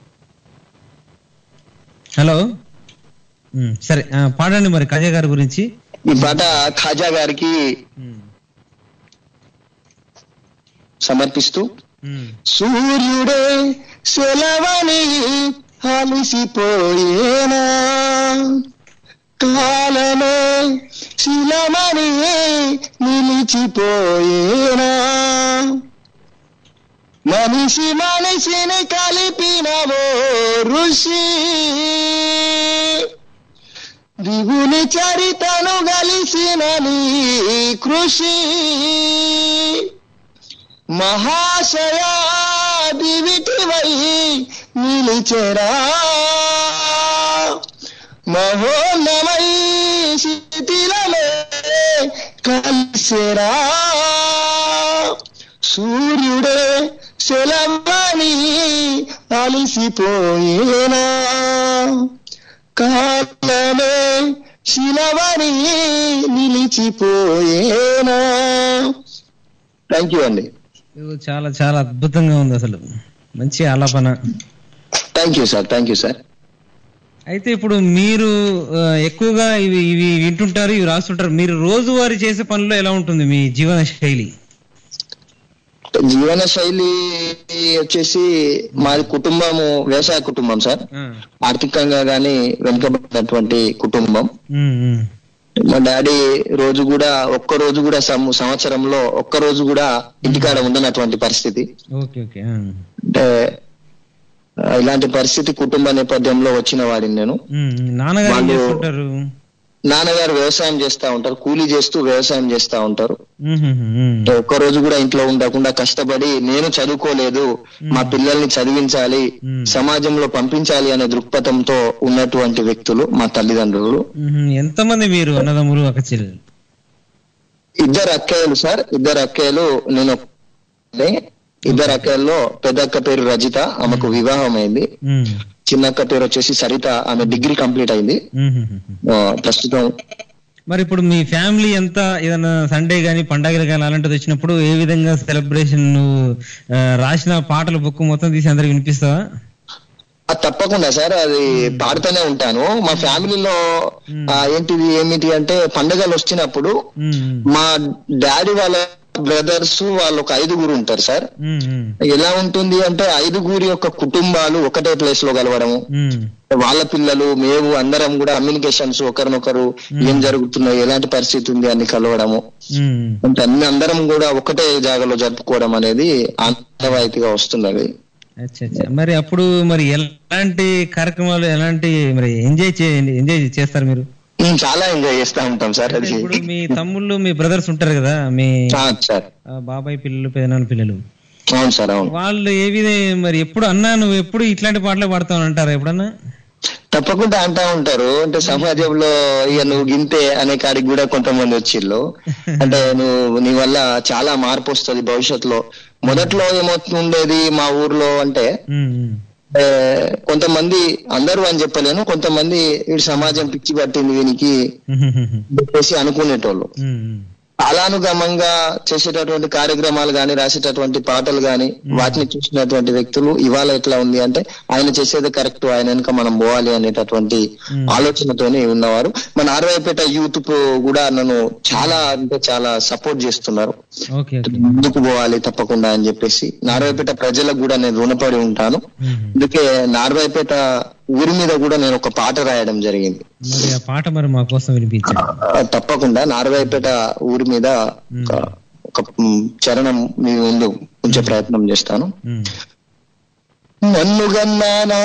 S3: హలో ఉమ్, సరే ఆ, పాడండి మరి కాజా గారి గురించి
S6: ఈ పాట ఖాజా గారికి
S3: ఉమ్,
S6: సమర్పిస్తూ
S3: ఉమ్.
S6: సూర్యుడే సెలవని అలిసిపోయేనా కాలమే శిలమని నిలిచిపోయేనా మనిషి మనిషిని కలిపినవో ఋషి దిగుని చరితను గలిసిన నీ కృషి మహాశయా దివిటివై నిలిచెరా మహోన్నమై శిథిలమే కలిసెరా సూర్యుడే సెలవని అలిసిపోయేనా కాలమే శిలవని నిలిచిపోయేనా థ్యాంక్ యూ అండి
S3: ఇది చాలా చాలా అద్భుతంగా ఉంది అసలు మంచి ఆలాపన
S6: thank you sir thank you sir
S3: అయితే ఇప్పుడు మీరు ఆ, ఎక్కువగా ఇవి ఇవి వింటుంటారు ఇవి రాస్తుంటారు మీరు రోజువారీ చేసే పనుల్లో ఎలా ఉంటుంది మీ జీవన శైలి
S6: జీవన శైలి వచ్చేసి మాది కుటుంబము వ్యవసాయ కుటుంబం సార్
S3: ఆ,
S6: ఆర్థికంగా గాని వెనుకబడినటువంటి కుటుంబం
S3: ఉమ్, ఉమ్,
S6: మా డాడీ రోజు కూడా ఒక్క రోజు కూడా సం- సంవత్సరంలో ఒక్క రోజు కూడా ఇంటికాడ ఉండనటువంటి పరిస్థితి
S3: ఓకే ఓకే ఆ.
S6: అంటే ఆ, ఇలాంటి పరిస్థితి కుటుంబ నేపథ్యంలో వచ్చిన వాడిని నేను
S3: ఉమ్, నాన్నగారు ఏం
S6: వాళ్ళు-
S3: చేస్తుంటారు
S6: నాన్నగారు వ్యవసాయం చేస్తా ఉంటారు కూలీ చేస్తూ వ్యవసాయం చేస్తా ఉంటారు
S3: ఉమ్, ఉమ్, ఉమ్.
S6: అంటే ఒక్క రోజు కూడా ఇంట్లో ఉండకుండా కష్టపడి నేను చదువుకోలేదు మా పిల్లల్ని చదివించాలి
S3: మ్మ్.
S6: సమాజంలో పంపించాలి అనే దృక్పథంతో ఉన్నటువంటి వ్యక్తులు మా తల్లిదండ్రులు
S3: ఉమ్, ఎంతమంది మీరు అన్నదమ్ములు అక్క చెల్లెలు
S6: ఇద్దరు అక్కయ్యలు సార్ ఇద్దరు అక్కయ్యలు నేను ఒక్కనే. ఇద్దరు అక్కయ్యల్లో పెద్ద అక్క పేరు రజిత ఆమెకు వివాహం అయింది
S3: ఉమ్,
S6: చిన్న అక్క పేరు వచ్చేసి సరిత ఆమె డిగ్రీ కంప్లీట్ అయింది
S3: ఉమ్, ఉమ్, ఉమ్.
S6: ఆ, ప్రస్తుతం
S3: మరి ఇప్పుడు మీ ఫ్యామిలీ అంతా ఏదైనా సండే గానీ పండగలు కానీ అలాంటిది వచ్చినప్పుడు ఏ విధంగా సెలబ్రేషన్ నువ్వు ఆ, రాసిన పాటల బుక్ మొత్తం తీసి అందరికి వినిపిస్తావా
S6: ఆ, తప్పకుండా సార్ అది పాడుతూనే ఉంటాను మా ఫ్యామిలీలో ఆ, ఏంటిది ఏమిటి అంటే పండగలు వచ్చినప్పుడు
S3: ఉమ్, ఉమ్,
S6: మా డాడీ వాళ్ళ బ్రదర్స్ వాళ్ళు ఒక ఐదుగురు ఉంటారు సార్
S3: ఉమ్, ఉమ్,
S6: ఎలా ఉంటుంది అంటే ఐదుగురి యొక్క కుటుంబాలు ఒకటే ప్లేస్ లో కలవడము
S3: ఉమ్,
S6: వాళ్ళ పిల్లలు మేము అందరం కూడా కమ్యూనికేషన్స్ ఒకరినొకరు ఏం జరుగుతున్నాయి ఎలాంటి పరిస్థితి ఉంది అని కలవడము
S3: ఉమ్.
S6: అంటే అన్ని అందరం కూడా ఒకటే జాగాలో జరుపుకోవడం అనేది ఆనవాయితీగా వస్తున్నది
S3: అచ్చా అచ్చా మరి అప్పుడు మరి ఎలాంటి కార్యక్రమాలు ఎలాంటి మరి ఎంజాయ్ చే ఎంజాయ్ చేస్తారు మీరు
S6: మేము చాలా ఎంజాయ్ చేస్తా ఉంటాం సార్
S3: అంటే
S6: అది
S3: ఇప్పుడు మీ తమ్ముళ్ళు మీ బ్రదర్స్ ఉంటారు కదా మీ
S6: ఆ, సార్
S3: ఆ, బాబాయ్ పిల్లలు పెదనాన్న పిల్లలు
S6: అవును సార్ అవును
S3: వాళ్ళు ఏ విధ మరి ఎప్పుడు అన్నా నువ్వు ఎప్పుడు ఇట్లాంటి పాటలే పాడతావు అంటారా ఎప్పుడన్నా
S6: తప్పకుండా అంటా ఉంటారు అంటే సమాజంలో ఇక నువ్వు గింతే అనే కాడికి కూడా కొంతమంది వచ్చిళ్ళు అంటే నువ్వు నీ వల్ల చాలా మార్పు వస్తుంది భవిష్యత్తులో మొదట్లో ఏమవుతుండేది మా ఊర్లో అంటే
S3: ఉమ్, ఉమ్,
S6: ఏ, కొంతమంది అందరూ అని చెప్పలేను కొంతమంది వీడి సమాజం పిచ్చి పట్టింది వీనికి
S3: ఉమ్, ఉమ్, ఉమ్,
S6: చెప్పేసి అనుకునేటోళ్ళు
S3: ఉమ్, ఉమ్.
S6: అలానుగమంగా చేసేటటువంటి కార్యక్రమాలు గాని రాసేటటువంటి పాటలు గాని వాటిని చూసినటువంటి వ్యక్తులు ఇవాళ ఎట్లా ఉంది అంటే ఆయన చేసేది కరెక్ట్ ఆయన వెనుక మనం పోవాలి అనేటటువంటి ఆలోచనతోనే ఉన్నవారు మన ఆర్వైపేట యూత్ కూడా నన్ను చాలా అంటే చాలా సపోర్ట్ చేస్తున్నారు
S3: ఓకే ఓకే
S6: ముందుకు పోవాలి తప్పకుండా అని చెప్పేసి నార్వాయిపేట ప్రజలకు కూడా నేను రుణపడి ఉంటాను
S3: ఉమ్.
S6: అందుకే నార్వాయిపేట ఊరి మీద కూడా నేను ఒక పాట రాయడం జరిగింది
S3: మరి ఆ పాట మరి మా కోసం వినిపించండి
S6: ఆ, తప్పకుండా నార్వాయిపేట ఊరి మీద ఒక ఒక మ్, చరణం మీ ముందు ఉంచే ప్రయత్నం చేస్తాను
S3: ఉమ్,
S6: నన్ను గన్నానా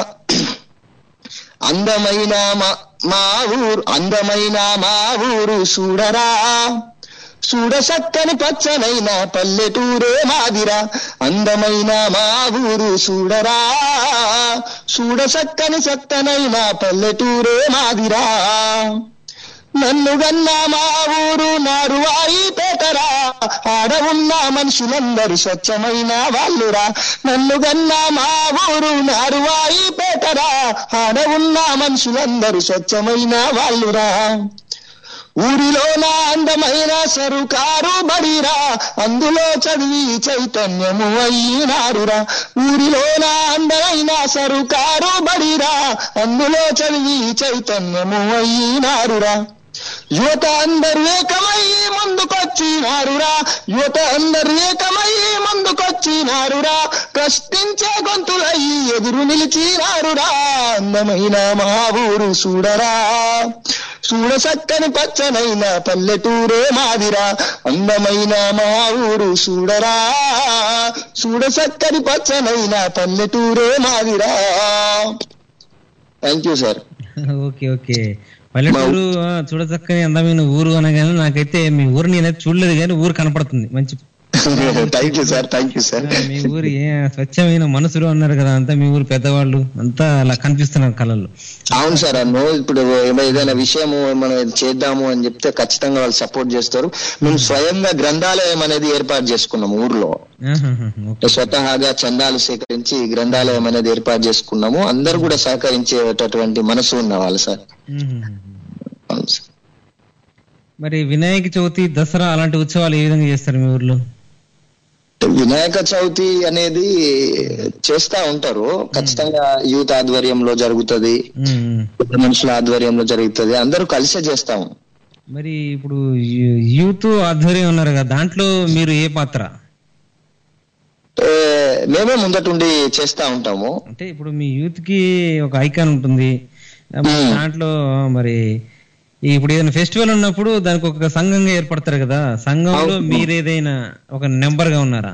S6: అందమైన మా మా ఊరు అందమైన మా ఊరు చూడరా చూడ సక్కని పచ్చనైన పల్లెటూరే మాదిరా అందమైన మా ఊరు చూడరా చూడ సక్కని సత్తనైన పల్లెటూరే మాదిరా నన్ను గన్నా మా ఊరు నారువాయి పేటరా ఆడ ఉన్న మనుషులందరూ స్వచ్ఛమైన వాళ్ళురా నన్ను గన్నా మా ఊరు నారువాయి పేటరా ఆడ ఉన్న మనుషులందరూ స్వచ్ఛమైన వాళ్ళురా ఊరిలో నా అందమైన సరుకారు బడిరా అందులో చదివి చైతన్యము అయినారురా ఊరిలో నా అందమైన సరుకారు బడిరా అందులో చదివి చైతన్యము అయినారురా యువత అందరు ఏకమై ముందుకొచ్చినారురా యువత అందరు ఏకమై ముందుకొచ్చి వచ్చినారురా ప్రశ్నించే గొంతులయ్యి ఎదురు నిలిచినారురా అందమైన మా ఊరు చూడరా చూడ చక్కని పచ్చనైన పల్లెటూరే మాదిరా అందమైన మా ఊరు చూడరా చూడ చక్కని పచ్చనైన పల్లెటూరే మాదిరా thank you sir
S3: okay okay పల్లెటూరు ఆ, చూడచక్కని అందమైన ఊరు అనగానే నాకైతే మీ ఊరు నేనైతే చూడలేదు కానీ ఊరు కనపడుతుంది మంచి
S6: thank you sir thank you sir
S3: మీ ఊరు ఏ స్వచ్ఛమైన మనసులు అన్నారు కదా అంతా మీ ఊరు పెద్దవాళ్ళు అంతా అలా కనిపిస్తున్నారు కళల్లో
S6: అవును సార్ అన్ను ఇప్పుడు ఏమ- ఏదైనా విషయము మనం చేద్దాము అని చెప్తే ఖచ్చితంగా వాళ్ళు సపోర్ట్ చేస్తారు మేము స్వయంగా గ్రంథాలయం అనేది ఏర్పాటు చేసుకున్నాము ఊర్లో స్వతహాగా చందాలు సేకరించి గ్రంథాలయం అనేది ఏర్పాటు చేసుకున్నాము అందరు కూడా సహకరించేటటువంటి మనసు ఉన్న వాళ్ళు సార్ అవును సార్
S3: మరి వినాయక చవితి దసరా అలాంటి ఉత్సవాలు ఏ విధంగా చేస్తారు మీ ఊర్లో
S6: వినాయక చవితి అనేది చేస్తా ఉంటారు ఖచ్చితంగా యూత్ ఆధ్వర్యంలో జరుగుతది
S3: మ్మ్.
S6: పెద్ద మనుషుల ఆధ్వర్యంలో జరుగుతది అందరూ కలిసే చేస్తాము
S3: మరి ఇప్పుడు యూ- యూత్ ఆధ్వర్యం ఉన్నారు కదా దాంట్లో మీరు ఏ పాత్ర
S6: ఏ, మేమే ముందటుండి చేస్తా ఉంటాము
S3: అంటే ఇప్పుడు మీ యూత్ కి ఒక ఐకాన్ ఉంటుంది మరి దాంట్లో మరి ఈ ఇప్పుడు ఏదైనా ఫెస్టివల్ ఉన్నప్పుడు దానికి ఒక సంఘంగా ఏర్పడతారు కదా సంఘంలో మీరు ఏదైనా ఒక నెంబర్ గా ఉన్నారా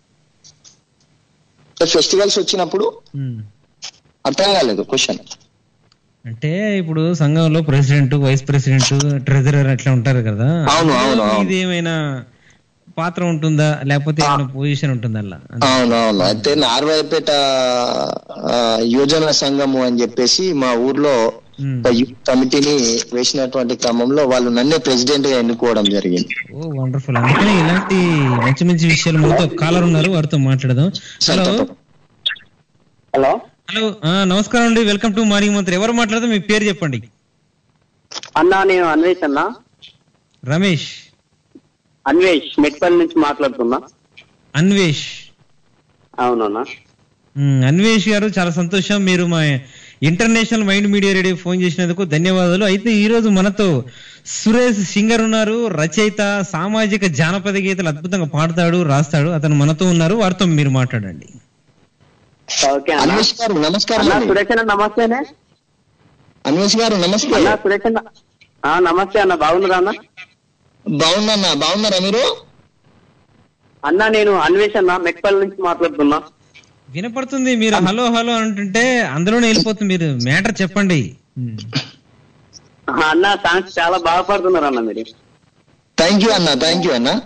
S6: ఫెస్టివల్స్ వచ్చినప్పుడు
S3: మ్మ్.
S6: అర్థం కాలేదు క్వశ్చన్
S3: అంటే ఇప్పుడు సంఘంలో ప్రెసిడెంట్ వైస్ ప్రెసిడెంట్ ట్రెజరర్ అట్లా ఉంటారు కదా
S6: అవును, అవును, అవును.
S3: ఇది ఏమైనా పాత్ర ఉంటుందా లేకపోతే ఏమైనా పొజిషన్ ఉంటుందా అలా
S6: అవునవును అయితే నార్వాయిపేట ఆ, యువజన సంఘము అని చెప్పేసి మా ఊర్లో ఒక యూత్ కమిటీని వేసినటువంటి క్రమంలో వాళ్ళు నన్నే ప్రెసిడెంట్ గా ఎన్నుకోవడం జరిగింది
S3: ఓ వండర్ఫుల్ అందుకని ఇలాంటి మంచి మంచి విషయాలు మనతో కాలర్ ఉన్నారు వారితో మాట్లాడదాం హలో
S7: హలో
S3: హలో ఆ, నమస్కారం అండి వెల్కమ్ టు మార్నింగ్ మంత్రి ఎవరు మాట్లాడదాం మీ పేరు చెప్పండి
S7: అన్నా నేను అన్వేష్ అన్నా
S3: రమేష్
S7: అన్వేష్ మెట్పల్లి నుంచి మాట్లాడుతున్నా
S3: అన్వేష్
S7: అవునన్నా
S3: ఉమ్, అన్వేష్ గారు చాలా సంతోషం మీరు మా international Mind Media radio phone చేసినందుకు ధన్యవాదాలు అయితే ఈ రోజు మనతో సురేష్ సింగర్ ఉన్నారు రచయిత సామాజిక జానపద గీతలు అద్భుతంగా పాడతాడు రాస్తాడు అతను మనతో ఉన్నారు వారితో మీరు మాట్లాడండి
S7: ఓకే అన్నా
S6: అన్వేష్ గారు నమస్కారం
S7: అన్నా
S6: అండి.
S7: సురేష్ అన్న నమస్తేనే
S6: అన్వేష్ గారు నమస్తే
S7: అన్నా సురేష్ అన్న ఆ, నమస్తే అన్న బాగున్నారా అన్న
S6: బాగున్నా బాగున్నారా మీరు
S7: అన్నా నేను అన్వేష్ అన్న మెట్పల్లి నుంచి మాట్లాడుతున్నా
S3: వినపడుతుంది మీరు హలో హలో అంటుంటే అందులోనే వెళ్ళిపోతుంది మీరు మ్యాటర్ చెప్పండి ఉమ్.
S7: ఆ, అన్న సాంగ్స్ చాలా బాగా పాడుతున్నారు అన్న మీరు
S6: థ్యాంక్ యూ అన్న థ్యాంక్ యూ అన్న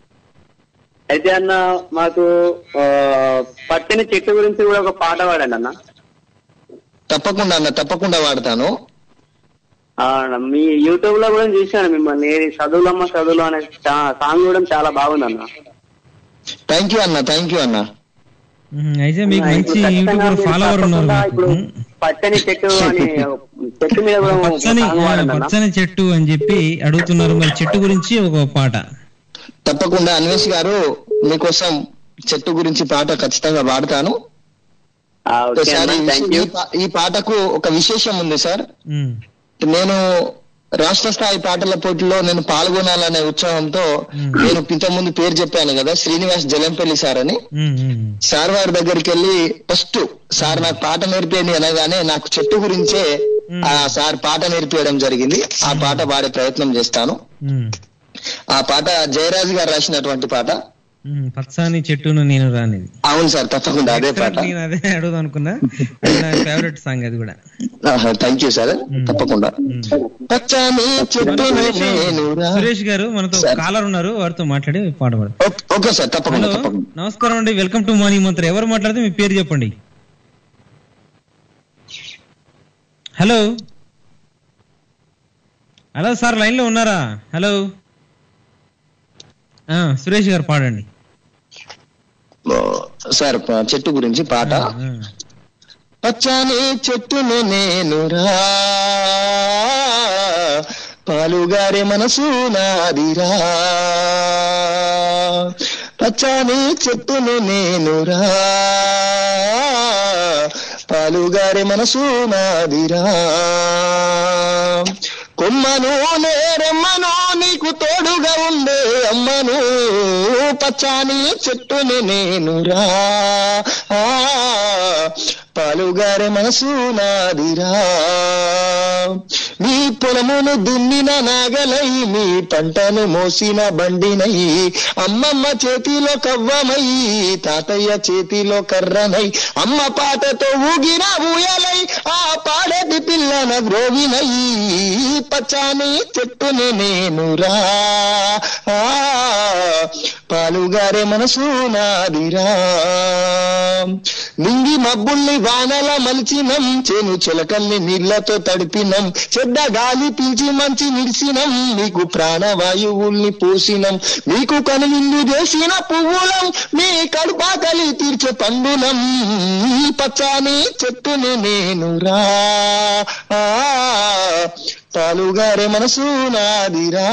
S7: అయితే అన్న మాకు ఆ, పచ్చని చెట్టు గురించి కూడా ఒక పాట పాడండి అన్న
S6: తప్పకుండా అన్న తప్పకుండా వాడతాను
S7: ఆ, మీ యూట్యూబ్ లో కూడా చూశాను మిమ్మల్ని ఏది చదువులమ్మ చదువులు అనే సా- సాంగ్ కూడా చాలా బాగుంది అన్న
S6: థ్యాంక్ యూ అన్న థ్యాంక్ యూ అన్న
S3: ఉమ్, అయితే మీకు
S7: ఇప్పుడు
S3: మంచి
S7: ఖచ్చితంగా
S3: యూట్యూబ్
S7: మీరు
S3: ఫాలోవర్ ఉన్నారు
S7: తప్పకుండా
S3: మీకు.
S7: ఇప్పుడు
S3: ఉమ్.
S7: పచ్చని చెట్టు అని చెట్టు మీద కూడా ఒక
S3: పచ్చని
S7: సాంగ్
S3: ఆ,
S7: పాడండి అన్న.
S3: పచ్చని చెట్టు అని చెప్పి అడుగుతున్నారు మరి చెట్టు గురించి ఒక పాట
S6: తప్పకుండా అన్వేష్ గారు మీకోసం చెట్టు గురించి పాట ఖచ్చితంగా వాడతాను
S7: ఆ, ఓకే
S6: సార్
S7: అన్న
S6: ఈ
S7: థ్యాంక్
S6: విషయం-
S7: యూ
S6: ఈ పా- ఈ పాటకు ఒక విశేషం ఉంది సార్
S3: ఉమ్,
S6: నేను రాష్ట్ర స్థాయి పాటల పోటీలో నేను పాల్గొనాలనే ఉత్సాహంతో నేను ఇంత ముందు పేరు చెప్పాను కదా శ్రీనివాస్ జలంపల్లి సార్ అని
S3: ఉమ్, ఉమ్.
S6: సార్ వారి దగ్గరికి వెళ్ళి ఫస్ట్ సార్ నాకు పాట నేర్పేయండి అనగానే నాకు చెట్టు గురించే ఆ సార్ పాట నేర్పించడం జరిగింది ఆ పాట పాడే ప్రయత్నం చేస్తాను
S3: ఉమ్,
S6: ఆ పాట జయరాజు గారు రాసినటువంటి పాట
S3: ఉమ్, పచ్చని చెట్టును నేను రానిది
S6: అవును సార్ తప్పకుండా అదే పాట
S3: నేను అదే అడుగుదాం అనుకున్నా అది నా ఫేవరెట్ సాంగ్ అది కూడా
S6: థ్యాంక్ యూ సార్ తప్పకుండా పచ్చని చెట్టును నేను రా-
S3: సురేష్ గారు మనతో కాలర్ ఉన్నారు వారితో మాట్లాడి పాడబడదు
S6: ఓకే- ఓకే సార్ తప్పకుండా
S3: హలో
S6: తప్పకుండా
S3: నమస్కారం అండి వెల్కమ్ టు మార్నింగ్ మంత్రి ఎవరు మాట్లాడితే మీ పేరు చెప్పండి హలో హలో సార్ లైన్ లో ఉన్నారా హలో ఆ, సురేష్ గారు పాడండి
S6: ఓ, సార్ ప- చెట్టు గురించి పాట
S3: ఆ,
S6: పచ్చని చెట్టును నేను రా పాలుగారే మనసు నాదిరా పచ్చని చెట్టును నేను రా పాలుగారే మనసు నాదిరా కొమ్మను నేరెమ్మను నీకు తోడుగా ఉండే అమ్మను పచ్చాని చెట్టుని నేనురా ఆ, పాలుగారే మనసు నాదిరా మీ పొలమును దున్నిన నాగలై మీ పంటను మోసిన బండినై అమ్మమ్మ చేతిలో కవ్వమై తాతయ్య చేతిలో కర్రనై అమ్మ పాటతో ఊగిన ఊయలై ఆ పాడటి పిల్లన గ్రోవినై పచ్చాని చెట్టుని నేనురా ఆ, పాలుగారే మనసు నాదిరా నింగి మబ్బుల్ని వానల మలిచినం చేను చిలకల్ని నీళ్లతో తడిపినం చెడ్డ గాలి పీల్చి మంచి నిడిసినం మీకు ప్రాణవాయువుల్ని పోసినం మీకు కనువిందు చేసిన పువ్వులం మీ కడుపాకలి తీర్చే పండులం పచ్చాని చెట్టుని నేనురా ఆ, పాలుగారే మనసు నాదిరా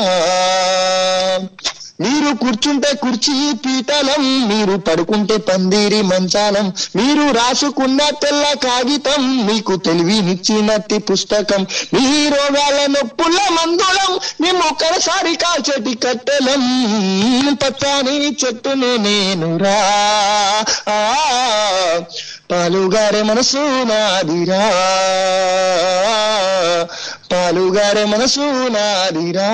S6: మీరు కూర్చుంటే కుర్చీ పీటలం మీరు పడుకుంటే పందిరి మంచాలం మీరు రాసుకున్న తెల్ల కాగితం మీకు తెలివినిచ్చినట్టి పుస్తకం మీ రోగాల నొప్పుల మందులం మేము ఒక్కసారి కాల్చెటి కట్టెలం పచ్చాని చెట్టును నేనురా ఆ, పాలుగారే మనసు నాదిరా పాలుగారే మనసు నాదిరా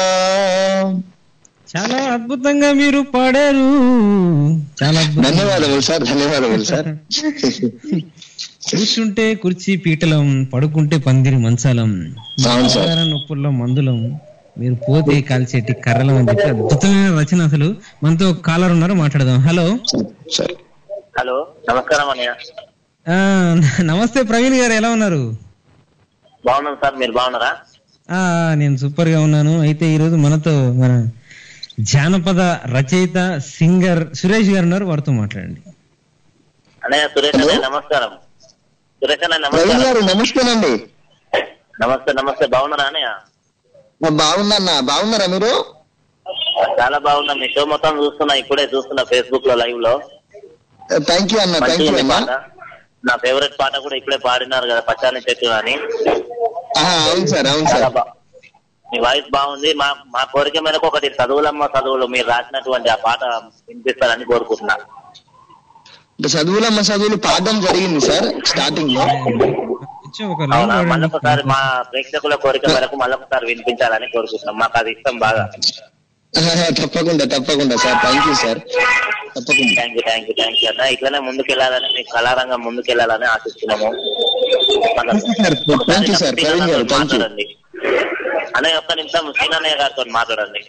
S3: చాలా అద్భుతంగా మీరు పాడారు చాలా అద్భుతం
S6: ధన్యవాదములు సార్ ధన్యవాదములు సార్
S3: కూర్చుంటే కుర్చీ పీటలం పడుకుంటే పందిరి మంచాలం
S6: అవును సార్.
S3: ఆహార నొప్పుల్లో మందులం మీరు పోతే కాల్చేటి కర్రలం అని చెప్పి అద్భుతమైన రచన అసలు మనతో ఒక కాలర్ ఉన్నారు మాట్లాడదాం హలో
S6: సార్
S7: హలో నమస్కారం అన్నయ్య
S3: ఆ, నమస్తే ప్రవీణ్ గారు ఎలా ఉన్నారు
S7: బాగున్నాను సార్ మీరు బాగున్నారా
S3: ఆ నేను సూపర్ గా ఉన్నాను అయితే ఈ రోజు మనతో మన జానపద రచయిత సింగర్ సురేష్ గారు ఉన్నారు వారితో మాట్లాడండి
S7: అన్నయ్య సురేష్ అన్నయ్య నమస్కారం సురేష్ అన్నయ్య
S6: ప్రవీణ్
S7: నమస్కారం
S6: గారు నమస్తేనండి
S7: నమస్తే నమస్తే బాగున్నారా అన్నయ్య
S6: బాగున్నా బాగున్నారా మీరు
S7: చాలా బాగున్నా మీ షో మొత్తం చూస్తున్నా ఇప్పుడే చూస్తున్నా ఫేస్బుక్ లో లైవ్ లో
S6: థ్యాంక్ యూ అన్న థ్యాంక్
S7: మంచిగా
S6: యూ
S7: ఉంది
S6: అన్న
S7: పాట నా ఫేవరెట్ పాట కూడా ఇప్పుడే పాడినారు కదా పచ్చాని చెట్టు అని
S6: ఆ, అవును సార్ అవును
S7: చాలా
S6: సార్
S7: బా మీ వాయిస్ బాగుంది మా మా కోరిక మేరకు ఒకటి చదువులమ్మ చదువులు మీరు రాసినటువంటి ఆ పాట వినిపిస్తారని కోరుకుంటున్నా
S6: చదువులమ్మ చదువులు పాడడం జరిగింది సార్ స్టార్టింగ్ లో
S3: కొంచెం ఒక లైన్
S7: అవునా
S3: వాడండి.
S7: మళ్ళొకసారి మా ప్రేక్షకుల కోరిక మేరకు మళ్ళొకసారి వినిపించాలని కోరుకుంటున్నాం మాకు అది ఇష్టం బాగా
S6: తప్పకుండా తప్పకుండా సార్ థ్యాంక్ యూ సార్ తప్పకుండా
S7: thank you thank you thank you అన్న ఇట్లనే ముందుకెళ్ళాలని మీ కళారంగం ముందుకెళ్ళాలని ఆశిస్తున్నాము మన-
S6: సార్ థ్యాంక్ యూ సార్
S7: ఒకసారి
S6: ప్రవీణ్ గారు థ్యాంక్ యూ
S7: మాట్లాడండి అన్నయ్య ఒక్క నిమిషం సీనన్నయ్య గారితో మాట్లాడండి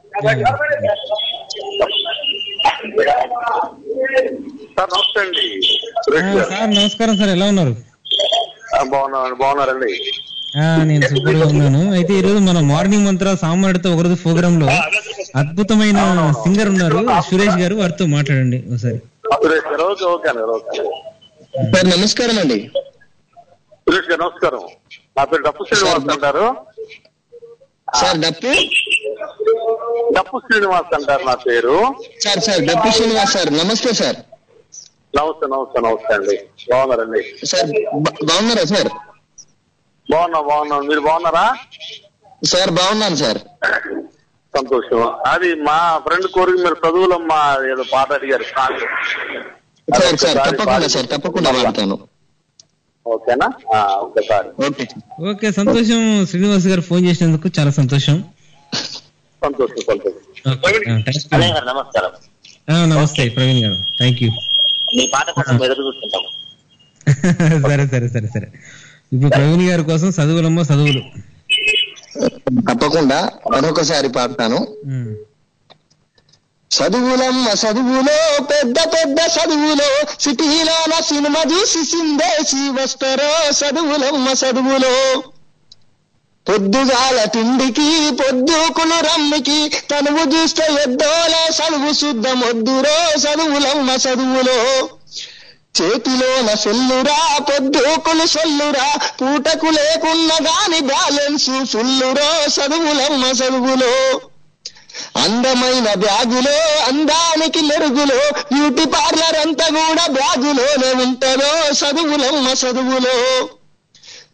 S8: సార్ నమస్తే అండి
S3: ఆ,
S8: సురేష్ గారు
S3: సార్ నమస్కారం సార్ ఎలా ఉన్నారు
S8: ఆ, బాగున్నాను బాగున్నారండి
S3: ఆ, నేను సూపర్ గా ఉన్నాను అయితే ఈ రోజు మన మార్నింగ్ మంత్ర సామాన్యుడితో ఒకరోజు ప్రోగ్రామ్ లో అద్భుతమైన సింగర్ ఉన్నారు సురేష్ గారు వారితో మాట్లాడండి ఒకసారి
S8: సురేష్ గారు ఓకే ఓకే అండి ఓకే
S6: సార్ నమస్కారం అండి
S8: సురేష్ గారు నమస్కారం నా పేరు డప్పు శ్రీనివాస్ అంటారు
S6: సార్ డప్పు
S8: డప్పు శ్రీనివాస్ అంటారు నా పేరు
S6: సార్ సార్ డప్పు శ్రీనివాస్ సార్ నమస్తే సార్
S8: నమస్తే నమస్తే నమస్తే అండి బాగున్నారండి
S6: సార్ బా- బాగున్నారా సార్
S8: బాగున్నా బాగున్నాం మీరు బాగున్నారా
S6: సార్ బాగున్నాను సార్
S8: సంతోషం అది మా ఫ్రెండ్ కోరిక మీరు చదువులమ్మా ఏదో పాట అడిగారు సాంగ్
S6: సార్ సార్ తప్పకుండా సార్ తప్పకుండా వాడతాను
S8: ఓకేనా ఆ, ఒకసారి
S6: ఓకే
S3: ఓకే సంతోషం శ్రీనివాస్ గారు ఫోన్ చేసినందుకు చాలా సంతోషం
S8: సంతోషం సంతోషం
S3: ఓకే, ఆ, థాంక్స్
S7: అన్నయ్య గారు నమస్కారం
S3: ఆ, నమస్తే ప్రవీణ్ గారు థ్యాంక్ యూ
S7: మీ పాట కోసం ఎదురు చూస్తుంటాం
S3: సరే సరే సరే సరే ఇప్పుడు ప్రవీణ్ గారి కోసం చదువులమ్మో చదువులు
S6: తప్పకుండా మరొకసారి పాడతాను
S3: ఉమ్.
S6: చదువులమ్మ చదువులో పెద్ద పెద్ద చదువులో సిటీలోన సినిమా చూసి సిందేసి వస్తారో చదువులమ్మ చదువులో పొద్దుగాల తిండికి పొద్దుకులు రమ్మికి తనువు చూస్తే ఎద్దోలే చదువు శుద్ధం వద్దురో చదువులమ్మ చదువులో చేతిలోన సెల్లురా పొద్దుకులు సొల్లురా పూటకు లేకున్న గాని బ్యాలెన్స్ ఫుల్లురో చదువులమ్మ చదువులో అందమైన బ్యాగులో అందానికి మెరుగులో బ్యూటీ పార్లర్ అంతా కూడా బ్యాగులోనే ఉంటదో చదువులమ్మ చదువులో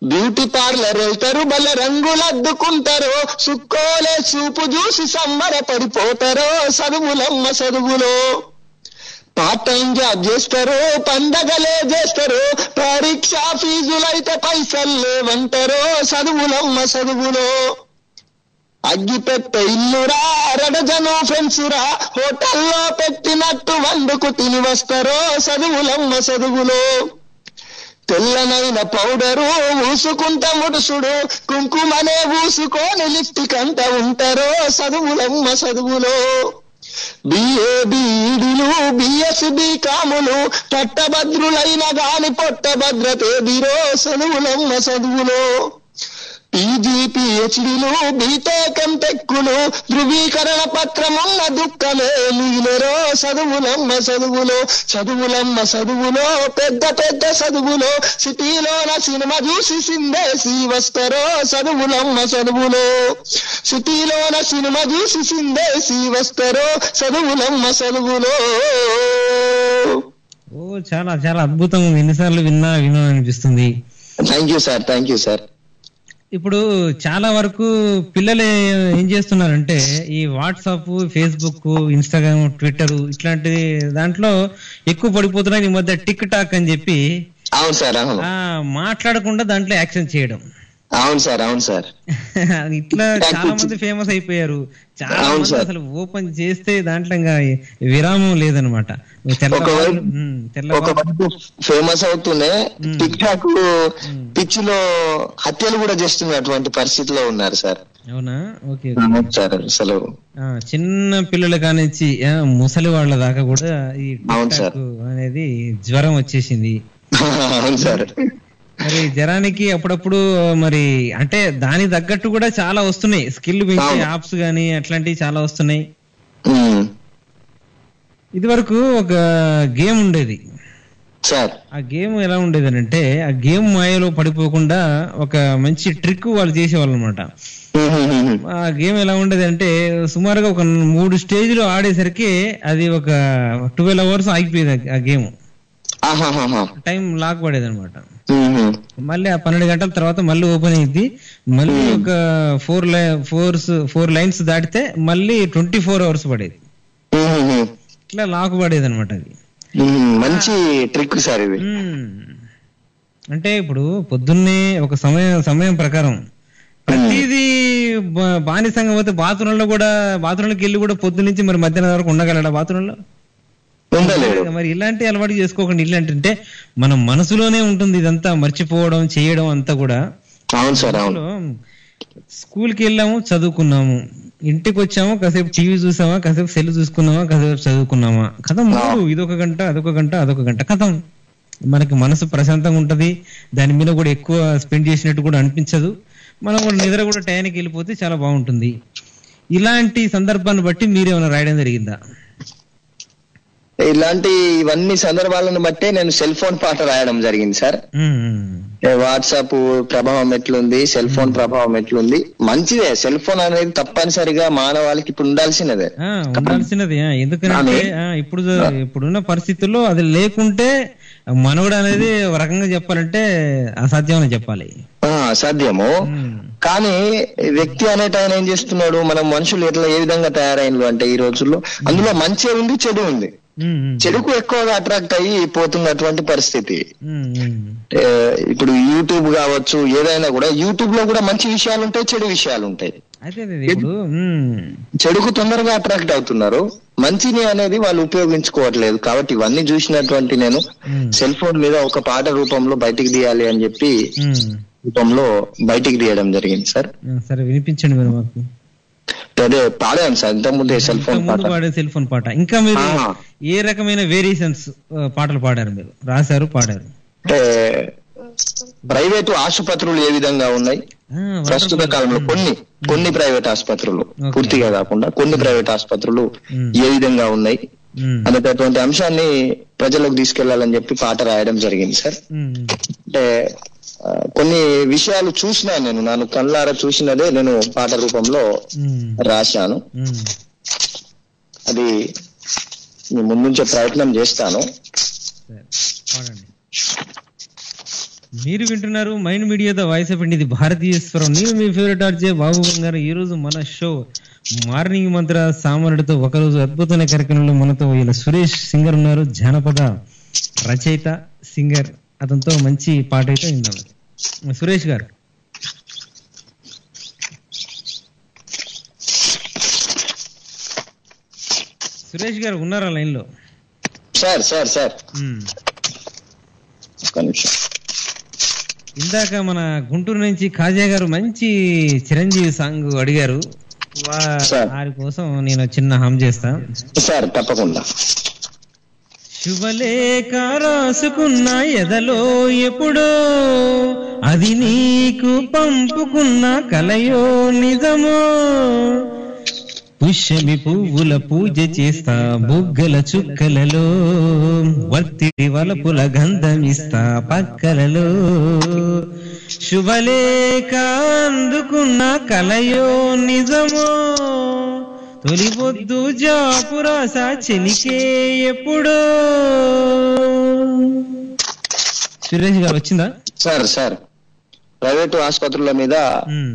S6: బ్యూటీ పార్లర్ వెళ్తారు భలే రంగులు అద్దుకుంటారు సుక్కోలే చూపు చూసి సంబరపడిపోతారు చదువులమ్మ చదువులో పార్ట్ టైం జాబ్ చేస్తారు పండగలే చేస్తారు పరీక్ష ఫీజులైతే పైసలు లేవంటారు చదువులమ్మ చదువులో అగ్గి పెట్టే ఇల్లురా రడజను ఫ్రెండ్స్ రా హోటల్లో పెట్టినట్టు వండుకు తిని వస్తారో చదువులమ్మ చదువులో తెల్లనైన పౌడరు ఊసుకుంట ముడుసుడు కుంకుమనే ఊసుకొని లిప్టిక్ అంట ఉంటారో చదువులమ్మ చదువులో బిఏ బీడీలు బిఎస్ కాములు పట్టభద్రులైన గాని పొట్టభద్రతేదిరో చదువులమ్మ చదువులో పీజీ పిహెచ్డీలు బీటెక్ ఎంటెక్కులు ధృవీకరణ పత్రమున్న దుఃఖమే మిగిలెరో చదువులమ్మ చదువులో చదువులమ్మ చదువులో పెద్ద పెద్ద చదువులో సిటీలోన సినిమా చూసి సిందేసి వస్తారో చదువులమ్మ చదువులో సిటీలోన సినిమా చూసి సిందేసి వస్తారో చదువులమ్మ చదువులో
S3: ఓ చాలా చాలా అద్భుతంగా ఉంది ఎన్నిసార్లు విన్నా విన్నా అనిపిస్తుంది
S6: thank you sir thank you sir
S3: ఇప్పుడు చాలా వరకు పిల్లలు ఏం చేస్తున్నారంటే ఈ వాట్సాప్ ఫేస్బుక్ ఇన్స్టాగ్రామ్ ట్విట్టర్ ఇట్లాంటి దాంట్లో ఎక్కువ పడిపోతున్నాయి ఈ మధ్య టిక్ టాక్ అని చెప్పి
S6: అవును సార్ అవును
S3: ఆ మాట్లాడకుండా దాంట్లో యాక్షన్ చేయడం
S6: అవును సార్ అవును సార్
S3: ఇట్లా చాలా మంది ఫేమస్ అయిపోయారు చాలా
S6: అవును
S3: మంది
S6: సార్.
S3: అసలు ఓపెన్ చేస్తే దాంట్లో ఇంకా విరామం లేదనమాట
S6: ఒకవైపు ఒకవైపు ఫేమస్ అవుతూనే టిక్ టాక్ పిచ్చిలో హత్యలు కూడా చేస్తున్నటువంటి పరిస్థితిలో ఉన్నారు సార్
S3: అవునా ఓకే
S6: అవును సార్ అసలు
S3: ఆ, చిన్న పిల్లల కానించి ఆ, ముసలి వాళ్ళ దాకా కూడా ఈ
S6: అవును
S3: టిక్
S6: సార్.
S3: టాక్ అనేది జ్వరం వచ్చేసింది
S6: అవును సార్
S3: మరి జ్వరానికి అప్పుడప్పుడు మరి అంటే దాని తగ్గట్టు కూడా చాలా వస్తున్నాయి స్కిల్ పెంచే
S6: అవును.
S3: యాప్స్ గానీ అట్లాంటివి చాలా వస్తున్నాయి
S6: ఉమ్,
S3: ఇది వరకు ఒక గేమ్ ఉండేది
S6: సార్
S3: ఆ గేమ్ ఎలా ఉండేది అంటే ఆ గేమ్ మాయలో పడిపోకుండా ఒక మంచి ట్రిక్ వాళ్ళు చేసేవాళ్ళు అనమాట
S6: ఉమ్, ఉమ్, ఉమ్,
S3: ఆ గేమ్ ఎలా ఉండేది అంటే సుమారుగా ఒక మూడు స్టేజ్లు ఆడేసరికి అది ఒక ట్వెల్వ్ అవర్స్ ఆగిపోయేది ఆ- ఆ గేమ్
S6: ఆహాహాహా.
S3: టైం లాక్ పడేది అనమాట
S6: ఉమ్, ఉమ్,
S3: మళ్ళీ ఆ పన్నెండు గంటల తర్వాత మళ్ళీ ఓపెన్ అయ్యింది మళ్ళీ ఒక ఫోర్ లై ఫోర్స్ ఫోర్ లైన్స్ దాటితే మళ్ళీ ట్వంటీ ఫోర్ అవర్స్ పడేది
S6: ఉమ్, ఉమ్,
S3: ఇట్లా లాక్ పడేది అనమాట అది
S6: ఉమ్, మంచి ట్రిక్ సార్ ఇది
S3: మ్మ్. అంటే ఇప్పుడు పొద్దున్నే ఒక సమయం సమయం ప్రకారం ప్రతిదీ బా- బానిసంగా పోతే బాత్రూంలో కూడా బాత్రూంలోకి వెళ్ళి కూడా పొద్దు నుంచి మరి మధ్యాహ్నం వరకు ఉండగలడా బాత్రూంలో
S6: ఉండలేడు
S3: మరి ఇలాంటి అలవాటు చేసుకోకుండా ఇలాంటి అంటే మన మనసులోనే ఉంటుంది ఇదంతా మర్చిపోవడం చేయడం అంతా కూడా
S6: అవును సార్ అవును
S3: స్కూల్ కి వెళ్ళాము చదువుకున్నాము ఇంటికి వచ్చాము కాసేపు టీవీ చూసామా కాసేపు సెల్ చూసుకున్నామా కాసేపు చదువుకున్నామా కథం మూడు ఇదొక గంట అదొక గంట అదొక గంట కథం మనకి మనసు ప్రశాంతంగా ఉంటది దాని మీద కూడా ఎక్కువ స్పెండ్ చేసినట్టు కూడా అనిపించదు మనం కూడా నిద్ర కూడా టయానికి వెళ్ళిపోతే చాలా బాగుంటుంది ఇలాంటి సందర్భాన్ని బట్టి మీరేమైనా రాయడం జరిగిందా
S6: ఇలాంటి ఇవన్నీ సందర్భాలను బట్టే నేను సెల్ ఫోన్ పాట రాయడం జరిగింది సార్
S3: ఉమ్, ఉమ్.
S6: వాట్సాప్ ప్రభావం ఎట్లుంది సెల్ ఫోన్ ప్రభావం ఎట్లుంది మంచిదే సెల్ ఫోన్ అనేది తప్పనిసరిగా మానవాళికి ఇప్పుడు ఉండాల్సినదే
S3: ఆ, ఉండాల్సినది ఆ, ఎందుకంటే
S6: కానీ-
S3: ఆ, ఇప్పుడు ఇప్పుడున్న పరిస్థితుల్లో అది లేకుంటే మనవడు అనేది ఒక రకంగా చెప్పాలంటే అసాధ్యం అని చెప్పాలి
S6: ఆ, సాధ్యము
S3: ఉమ్,
S6: కానీ వ్యక్తి అనేట ఆయన ఏం చేస్తున్నాడు మనం మనుషులు ఎట్లా ఏ విధంగా తయారైనలు అంటే ఈ రోజుల్లో అందులో మంచి ఉంది చెడు ఉంది
S3: ఉమ్, ఉమ్,
S6: చెడుకు ఎక్కువగా అట్రాక్ట్ అయ్యి పోతున్నటువంటి పరిస్థితి
S3: ఉమ్, ఉమ్.
S6: ఏ, ఇప్పుడు యూట్యూబ్ కావచ్చు ఏదైనా కూడా యూట్యూబ్ లో కూడా మంచి విషయాలు ఉంటాయి చెడు విషయాలు ఉంటాయి
S3: అయితే అది ఇప్పుడు ఉమ్,
S6: చెడుకు తొందరగా అట్రాక్ట్ అవుతున్నారు మంచిని అనేది వాళ్ళు ఉపయోగించుకోవట్లేదు కాబట్టి ఇవన్నీ చూసినటువంటి నేను
S3: ఉమ్,
S6: సెల్ ఫోన్ మీద ఒక పాట రూపంలో బయటికి తీయాలి అని చెప్పి
S3: ఉమ్.
S6: రూపంలో బయటికి తీయడం జరిగింది సార్
S3: ఆ, సరే వినిపించండి మీరు మాకు
S6: అదే పాడాను సార్ ఇంతకుముందే సెల్ ఫోన్
S3: ఇంతకు ముందు
S6: పాట
S3: పాడే సెల్ ఫోన్ పాట ఇంకా మీరు
S6: ఆ.
S3: ఏ రకమైన వేరియేషన్స్ పాటలు పాడారు మీరు రాశారు పాడారు
S6: అంటే ప్రైవేటు ఆసుపత్రులు ఏ విధంగా ఉన్నాయి
S3: ఆ,
S6: ప్రస్తుత
S3: wonderful.
S6: కాలంలో కొన్ని కొన్ని ప్రైవేట్ ఆసుపత్రులు
S3: Okay.
S6: పూర్తిగా కాకుండా కొన్ని ప్రైవేట్ ఆసుపత్రులు
S3: Hmm.
S6: ఏ విధంగా ఉన్నాయి
S3: ఉమ్,
S6: అనేటటువంటి అంశాన్ని ప్రజలకు తీసుకెళ్లాలని చెప్పి పాట రాయడం జరిగింది సార్
S3: ఉమ్,
S6: అంటే ఆ, కొన్ని విషయాలు చూసినా నేను నన్ను కళ్ళారా చూసినదే నేను పాట రూపంలో
S3: ఉమ్,
S6: రాశాను
S3: ఉమ్.
S6: అది మీ ముందుంచే ప్రయత్నం చేస్తాను
S3: సరే పాడండి మీరు వింటున్నారు Mind Media the voice of India ఇది భారతీయ స్వరం నేను మీ ఫేవరెట్ ఆర్జే బాబు గారు ఈ రోజు మన షో మార్నింగ్ మంత్ర సామాన్యుడితో ఒకరోజు అద్భుతమైన కార్యక్రమంలో మనతో ఇలా సురేష్ సింగర్ ఉన్నారు జానపద రచయిత సింగర్ అతనితో మంచి పాట అయితే విందాం సురేష్ గారు సురేష్ గారు ఉన్నారా లైన్ లో
S6: సార్ సార్ సార్
S3: మ్మ్.
S6: ఒక్క నిమిషం
S3: ఇందాక మన గుంటూరు నుంచి కాజా గారు మంచి చిరంజీవి సాంగ్ అడిగారు వా-
S6: సార్.
S3: వారి కోసం నేను చిన్న హామ్ చేస్తా
S6: సార్ తప్పకుండా
S3: శుభలేఖ రాసుకున్న ఎదలో ఎప్పుడో అది నీకు పంపుకున్న కలయో నిజమో పుష్యమి పువ్వుల పూజ చేస్తా బుగ్గల చుక్కలలో వత్తిడి వలపుల గంధమిస్తా పక్కలలో శుభలేఖ అందుకున్న కలయో నిజమో తొలి పొద్దు జాపురాస చెలికే ఎప్పుడో సురేష్ గారు వచ్చిందా
S6: సార్ సార్ ప్రైవేటు ఆసుపత్రుల మీద
S3: ఉమ్.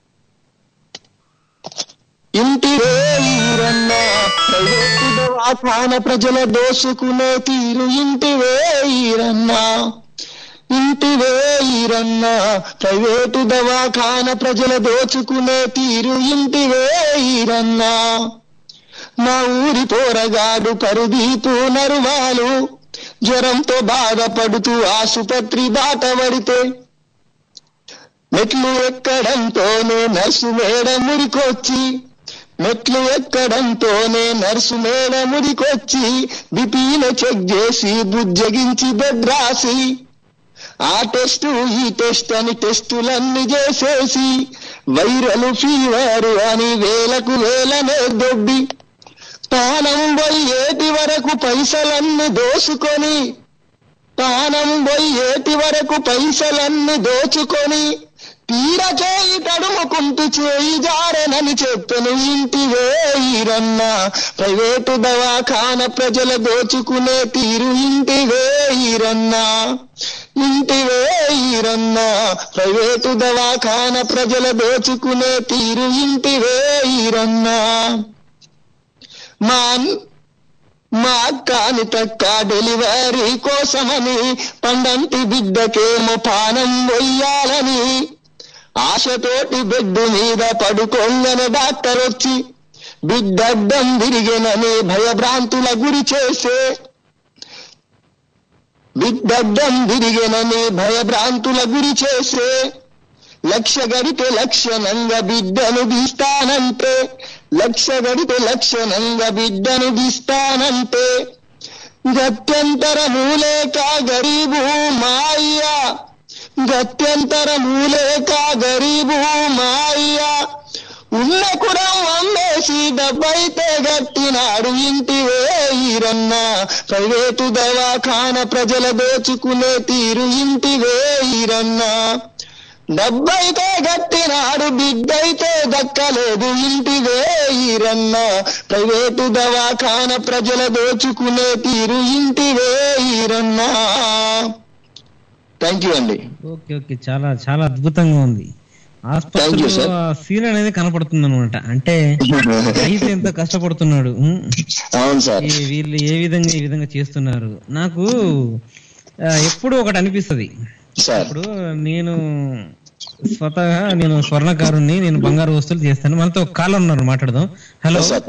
S6: ఇంటి వేయిరన్న ప్రైవేటు దవాఖాన ప్రజల దోసుకునే తీరు ఇంటి వేయిరన్న ఇంటి వేయిరన్న ప్రైవేటు దవాఖాన ప్రజల దోచుకునే తీరు ఇంటి వేయిరన్న మా ఊరి పోరగాడు పరుదీపు నరువాలు జ్వరంతో బాధపడుతూ ఆసుపత్రి బాట పడితే మెట్లు ఎక్కడంతోనే నర్సు మేడ మురికొచ్చి మెట్లు ఎక్కడంతోనే నర్సు మేడ మురికొచ్చి బిపీన చెక్ చేసి బుజ్జగించి బెడ్ రాసి ఆ టెస్టు ఈ టెస్ట్ అని టెస్టులన్నీ చేసేసి వైరల్ ఫీవర్ అని వేలకు వేలనే దొబ్బి పానం పోయేటి వరకు పైసలన్నీ దోసుకొని పానం పోయేటి వరకు పైసలన్నీ దోచుకొని తీర చేయి తడుముకుంటూ చేయి జారనని చెప్పను ఇంటి వేయిరన్న ప్రైవేటు దవాఖాన ప్రజల దోచుకునే తీరు ఇంటి వేయిరన్న ఇంటి వేయిరన్న ప్రైవేటు దవాఖాన ప్రజల దోచుకునే తీరు ఇంటి వేయిరన్న మా అన్- మా అక్కని తక్క డెలివరీ కోసమని పండంటి బిడ్డకేమో పానం వెయ్యాలని ఆశతోటి బెడ్ మీద పడుకోంగన డాక్టర్ వచ్చి బిడ్డడ్డం విరిగినని భయభ్రాంతుల గురి చేసే బిడ్డడ్డం విరిగినని భయభ్రాంతుల గురి చేసే లక్ష గడితే లక్షణంగా బిడ్డను తీస్తానంటే లక్ష గడితే లక్షణంగా బిడ్డను తీస్తానంటే గత్యంతర మూలేక గరీబు మాయ్య గత్యంతర మూలేక గరీబు మాయ్య ఉన్న కురం అమ్మేసి డబ్బైతే గట్టినాడు ఇంటి వేయిరన్న ప్రైవేటు దవాఖాన ప్రజల దోచుకునే తీరు ఇంటి వేయిరన్న డబ్బైతే గట్టినాడు బిడ్డైతే దక్కలేదు ఇంటి వేయిరన్న ప్రైవేటు దవాఖాన ప్రజల దోచుకునే తీరు ఇంటి వేయిరన్న థ్యాంక్ యూ అండి
S3: ఓకే ఓకే చాలా చాలా అద్భుతంగా ఉంది
S6: Thank you,
S3: ఆసుపత్రిలో
S6: sir.
S3: ఆ సీన్ అనేది కనపడుతుంది అనమాట అంటే రైతు ఎంత కష్టపడుతున్నాడు ఉమ్.
S6: అవును సార్
S3: ఈ వీళ్ళు ఏ విధంగా ఈ విధంగా చేస్తున్నారు నాకు ఆ, ఎప్పుడూ ఒకటి అనిపిస్తది
S6: సార్
S3: ఇప్పుడు నేను స్వతహా నేను స్వర్ణకారుణ్ణి నేను బంగారు వస్తువులు చేస్తాను మనతో ఒక కాలర్ ఉన్నారు మాట్లాడదాం హలో
S6: సార్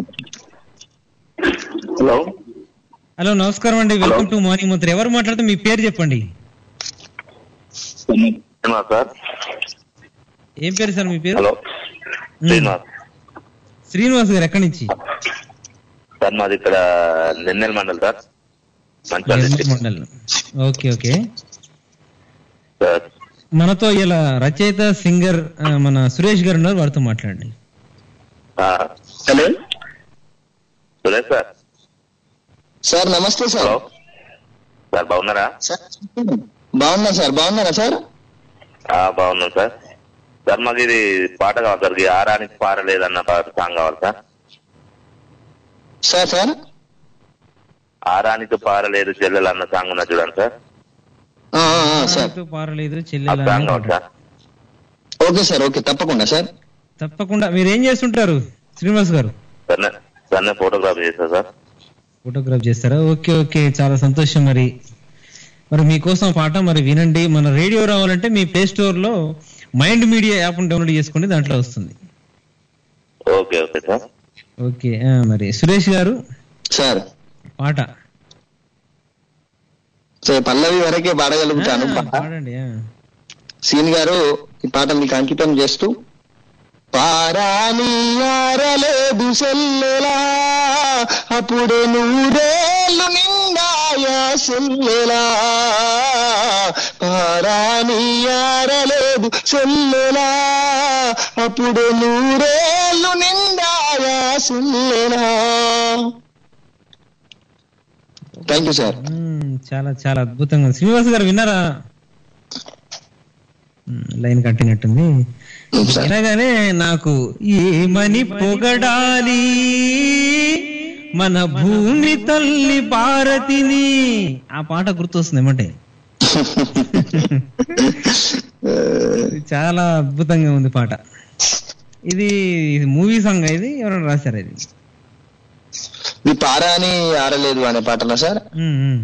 S8: హలో
S3: హలో నమస్కారం అండి వెల్కమ్ టు మార్నింగ్ మంత్రి ఎవరు మాట్లాడితే మీ పేరు చెప్పండి
S8: శ్రీనివాస్ సార్
S3: ఏం పేరు సార్ మీ పేరు
S8: హలో శ్రీనివాస్
S3: శ్రీనివాస్ గారు ఎక్కడి నుంచి
S8: సార్ మాది ఇక్కడ Ninnel mandal sir Mancherial district
S3: mandal okay okay
S8: sir
S3: మనతో ఇలా రచయిత సింగర్ ఆ, మన సురేష్ గారు ఉన్నారు వారితో మాట్లాడండి
S8: ఆ,
S6: హలో
S8: సురేష్ సార్
S6: సార్ నమస్తే సార్
S8: హలో సార్ బాగున్నారా
S6: సార్ బాగున్నా సార్ బాగున్నారా సార్
S8: ఆ, బాగున్నాం సార్ సార్ మాకు ఇది పాట కావాలి సార్ ఈ ఆరానికి పారలేదన్న పాట సాంగ్ కావాలి సార్
S6: సార్ సార్
S8: ఆరానికి పారలేదు చెల్లెలు అన్న సాంగ్ ఉన్నది చూడండి సార్
S6: ఆ, ఆ, ఆ, సార్
S3: ఆరానితో పారలేదు
S8: ఆ
S3: చెల్లెలా
S8: సాంగ్
S3: అని
S8: కావాలి
S3: పాట.
S8: సార్
S6: ఓకే సార్ ఓకే తప్పకుండా సార్
S3: తప్పకుండా మీరు ఏం చేస్తుంటారు శ్రీనివాస్ గారు
S8: సరే సరే ఫోటోగ్రాఫ్ చేస్తా సార్
S3: ఫోటోగ్రాఫ్ చేస్తారా ఓకే ఓకే చాలా సంతోషం మరి మరి మీకోసం పాట మరి వినండి మన రేడియో రావాలంటే మీ ప్లే స్టోర్ లో మైండ్ మీడియా యాప్ డౌన్లోడ్ చేసుకోండి దాంట్లో వస్తుంది
S8: ఓకే ఓకే సార్
S3: ఓకే ఆ, మరి సురేష్ గారు
S6: సార్
S3: పాట
S6: సో పల్లవి వరకే పాడగలుగుతాను
S3: ఆ,
S6: పాట.
S3: పాడండి ఆ.
S6: సీన్ గారు ఈ పాట మీకు అంకితం చేస్తూ పారాని ఆరలేదు సెల్లెలా అప్పుడే నూరేళ్ళు నిండాయా సెల్లెలా పారాని ఆరలేదు సెల్లెలా అప్పుడే నూరేళ్ళు నిండాయా సెల్లెలా థ్యాంక్ యూ సార్
S3: మ్మ్, చాలా చాలా అద్భుతంగా ఉంది. శ్రీనివాస్ గారు విన్నారా మ్మ్, లైన్ కట్టినట్టుంది వినగానే నాకు ఏమని పొగడాలి మన భూమి తల్లి భారతిని ఆ పాట గుర్తొస్తుంది ఏమంటే చాలా అద్భుతంగా ఉంది పాట ఇది ఇది మూవీ సాంగ్ ఇది ఎవరైనా రాశారు ఇది
S6: ఈ పారాని ఆరలేదు అనే పాటనా సార్
S3: మ్మ్, మ్మ్.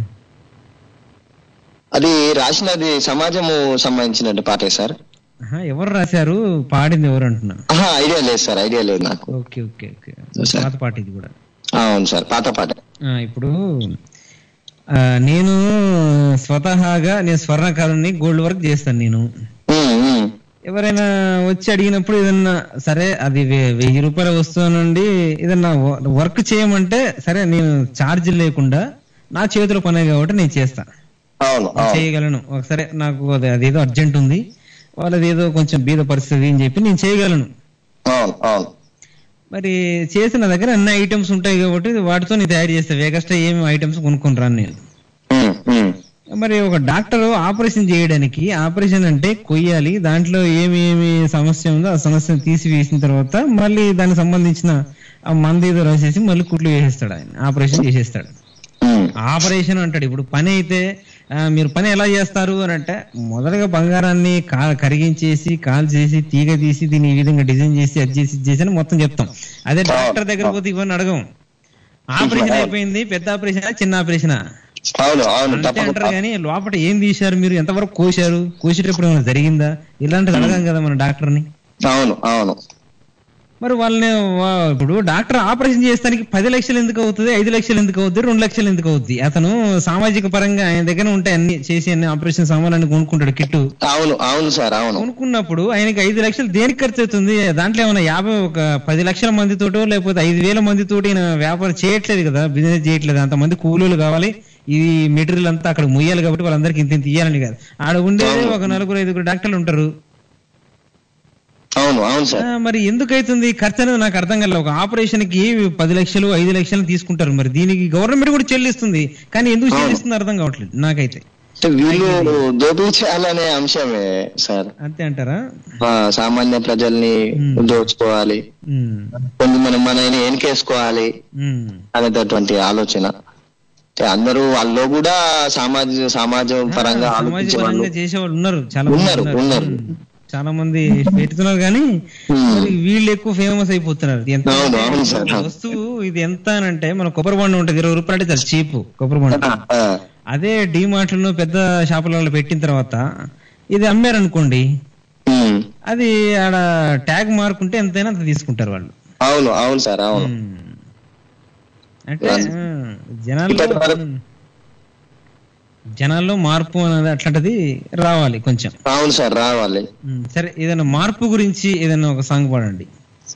S6: అది రాసినది సమాజము సంబంధించిన పాటే సార్
S3: ఆహా, ఎవరు రాశారు పాడింది ఎవరు అంటున్నా
S6: ఆహా, ఐడియా లేదు సార్ ఐడియా లేదు నాకు
S3: ఓకే ఓకే ఓకే
S6: సార్.
S3: పాత పాట ఇది కూడా
S6: ఆ, అవును సార్ పాత పాట
S3: ఆ, ఇప్పుడు ఆ, నేను స్వతహాగా నేను స్వర్ణకారుని గోల్డ్ వర్క్ చేస్తాను నేను
S6: ఉమ్, ఉమ్.
S3: ఎవరైనా వచ్చి అడిగినప్పుడు ఏదన్నా సరే అది వె- వెయ్యి రూపాయల వస్తువు నుండి ఏదన్నా వ- వర్క్ చేయమంటే సరే నేను ఛార్జ్ లేకుండా నా చేతిలో పనే కాబట్టి నేను చేస్తా
S6: అవును
S3: నేను
S6: అవును
S3: చేయగలను ఒకసారి నాకు అది- అదేదో అర్జెంట్ ఉంది వాళ్ళది ఏదో కొంచెం బీద పరిస్థితి అని చెప్పి నేను చేయగలను
S6: అవును అవును
S3: మరి చేసిన దగ్గర అన్ని ఐటమ్స్ ఉంటాయి కాబట్టి వాటితో నేను తయారు చేస్తా వేగస్ట్రా ఏమి ఐటమ్స్ కొనుక్కొని రాను నేను
S6: ఉమ్, ఉమ్.
S3: మరి ఒక డాక్టర్ ఆపరేషన్ చేయడానికి ఆపరేషన్ అంటే కొయ్యాలి దాంట్లో ఏమి ఏమి సమస్య ఉందో ఆ సమస్యను తీసివేసిన తర్వాత మళ్ళీ దానికి సంబంధించిన ఆ మందు ఏదో రాసేసి మళ్ళీ కుట్లు వేసేస్తాడు ఆయన ఆపరేషన్ చేసేస్తాడు
S6: ఉమ్.
S3: ఆపరేషన్ అంటాడు ఇప్పుడు పని అయితే ఆ, మీరు పని ఎలా చేస్తారు అని అంటే మొదటగా బంగారాన్ని కా కరిగించేసి కాల్ చేసి తీగ తీసి దీన్ని ఈ విధంగా డిజైన్ చేసి అది చేసి ఇది చేసి అని మొత్తం చెప్తాం అదే డాక్టర్ దగ్గర పోతే ఇవన్నీ అడగం ఆపరేషన్ అయిపోయింది పెద్ద ఆపరేషన్ చిన్న ఆపరేషన్
S6: అవును అవును
S3: అంతే అంటారు
S6: తప్పకుండా
S3: కానీ లోపల ఏం తీశారు మీరు ఎంతవరకు కోశారు కోసేటప్పుడు ఏమైనా జరిగిందా ఇలాంటిది అడగం కదా మన డాక్టర్ని
S6: అవును అవును
S3: మరి వాళ్ళని వా- ఇప్పుడు డాక్టర్ ఆపరేషన్ చేస్తానికి పది లక్షలు ఎందుకు అవుతుంది ఐదు లక్షలు ఎందుకు అవుతుంది రెండు లక్షలు ఎందుకు అవుతుంది అతను సామాజిక పరంగా ఆయన దగ్గర ఉంటాయి అన్ని చేసి అన్ని ఆపరేషన్ సామాన్లన్నీ కొనుక్కుంటాడు కిట్టు
S6: అవును అవును సార్ అవును
S3: కొనుక్కున్నప్పుడు ఆయనకి ఐదు లక్షలు దేనికి ఖర్చు అవుతుంది దాంట్లో ఏమైనా యాభై ఒక పది లక్షల మందితోటో లేకపోతే ఐదు వేల మందితోటి ఈయన వ్యాపారం చేయట్లేదు కదా బిజినెస్ చేయట్లేదు అంతమంది కూలీలు కావాలి ఇది మెటీరియల్ అంతా అక్కడ ముయ్యాలి కాబట్టి వాళ్ళందరికీ ఇంత ఇంత ఇయ్యాలని కాదు ఆడ ఉండేది ఒక నలుగురు ఐదుగురు డాక్టర్లు ఉంటారు
S6: అవును అవును సార్
S3: ఆ, మరి ఎందుకు అవుతుంది ఖర్చు అనేది నాకు అర్థం కాలేదు ఒక ఆపరేషన్ కి పది లక్షలు ఐదు లక్షలు తీసుకుంటారు మరి దీనికి గవర్నమెంట్ కూడా చెల్లిస్తుంది కానీ ఎందుకు చెల్లిస్తుంది అర్థం కావట్లేదు నాకైతే
S6: అంటే వీళ్ళు దోపిడీ చేయాలనే అంశమే సార్
S3: అంతే అంటారా
S6: ఆ, సామాన్య ప్రజల్ని
S3: ఉమ్.
S6: దోచుకోవాలి
S3: ఉమ్,
S6: కొన్ని మనం మన ఎన్కేసుకోవాలి
S3: ఉమ్,
S6: అనేటటువంటి ఆలోచన అంటే అందరూ వాళ్ళు కూడా సమాజ సమాజం పరంగా
S3: సమాజ
S6: ఆలోచించే వాళ్ళు
S3: పరంగా చేసేవాళ్ళు ఉన్నారు చాలా మంది
S6: ఉన్నారు, ఉన్నారు.
S3: ఉమ్, చాలా మంది పెడుతున్నారు కానీ
S6: ఉమ్.
S3: మరి వీళ్ళు ఎక్కువ ఫేమస్ అయిపోతున్నారు ఎంత
S6: అవును, అవును సార్.
S3: వస్తువు ఇది ఎంత అని అంటే మన కొబ్బరి బండ ఉంటుంది ఇరవై రూపాయలు అంటే చాలా చీప్ కొబ్బరి బండ
S6: ఆ,
S3: అదే డిమార్ట్లను పెద్ద షాపులలో పెట్టిన తర్వాత ఇది అమ్మారనుకోండి
S6: ఉమ్.
S3: అది ఆడ ట్యాగ్ మార్క్ ఉంటే ఎంతైనా అంత తీసుకుంటారు వాళ్ళు
S6: అవును అవును సార్ అవును
S3: ఉమ్. అంటే ఆ, జనాల్లో
S6: ఇప్పటి వరకు-
S3: ఉమ్. జనాల్లో మార్పు అనేది అట్లాంటిది రావాలి కొంచెం
S6: అవును సార్ రావాలి
S3: ఉమ్, సరే ఏదైనా మార్పు గురించి ఏదైనా ఒక సాంగ్ పాడండి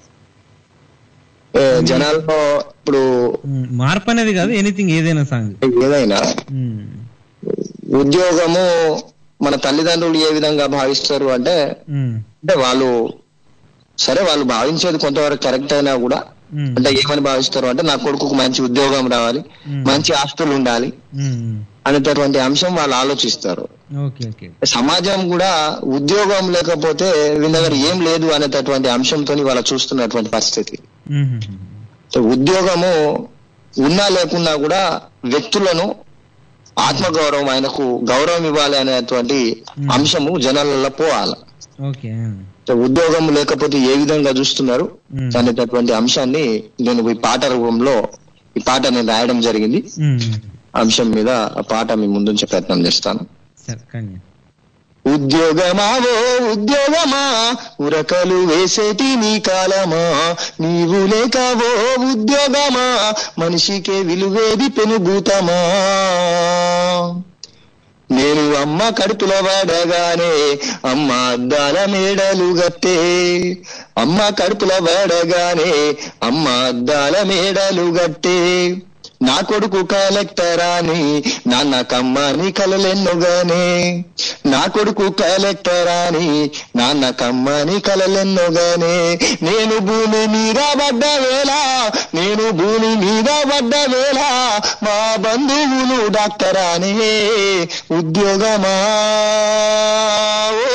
S6: ఏ, జనాల్లో ఇప్పుడు
S3: ఉమ్, మార్పు అనేది కాదు ఎనీథింగ్ ఏదైనా సాంగ్
S6: ఏదైనా
S3: ఉమ్,
S6: ఉద్యోగము మన తల్లిదండ్రులు ఏ విధంగా భావిస్తారు అంటే
S3: ఉమ్,
S6: అంటే వాళ్ళు సరే వాళ్ళు భావించేది కొంతవరకు కరెక్ట్ అయినా కూడా
S3: ఉమ్,
S6: అంటే ఏమని భావిస్తారు అంటే నా కొడుకుకు మంచి ఉద్యోగం రావాలి
S3: ఉమ్,
S6: మంచి ఆస్తులు ఉండాలి
S3: ఉమ్,
S6: అనేటటువంటి అంశం వాళ్ళు ఆలోచిస్తారు
S3: ఓకే ఓకే
S6: సమాజం కూడా ఉద్యోగం లేకపోతే వీళ్ళ దగ్గర ఏం లేదు అనేటటువంటి అంశంతో వాళ్ళ చూస్తున్నటువంటి పరిస్థితి
S3: ఉమ్, ఉమ్,
S6: సో ఉద్యోగము ఉన్నా లేకున్నా కూడా వ్యక్తులను ఆత్మగౌరవం ఆయనకు గౌరవం ఇవ్వాలి అనేటువంటి అంశము జనాలలో పోవాలి
S3: ఓకే
S6: సో ఉద్యోగం లేకపోతే ఏ విధంగా చూస్తున్నారు
S3: మ్మ్.
S6: అనేటటువంటి అంశాన్ని నేను ఈ పాట రూపంలో ఈ పాట నేను రాయడం జరిగింది
S3: ఉమ్.
S6: అంశం మీద ఆ పాట మీ ముందుంచే ప్రయత్నం చేస్తాను
S3: సరే కానీ
S6: ఉద్యోగమా ఓ ఉద్యోగమా ఉరకలు వేసేటి నీ కాలమా నీవు లేక ఓ ఉద్యోగమా మనిషికే విలువేది పెనుభూతమా నేను అమ్మ కడుపుల వాడగానే అమ్మ అద్దాల మేడలు గట్టే అమ్మ కడుపుల వాడగానే అమ్మ అద్దాల మేడలు గట్టే నా కొడుకు కలెక్టర్ అని నాన్న కమ్మని కలలెన్నోగానే నా కొడుకు కలెక్టర్ అని నాన్న కమ్మని కలలెన్నోగానే నేను భూమి మీద పడ్డ వేళ నేను భూమి మీద పడ్డ వేళ మా బంధువులు డాక్టర్ అనే ఉద్యోగమా ఓ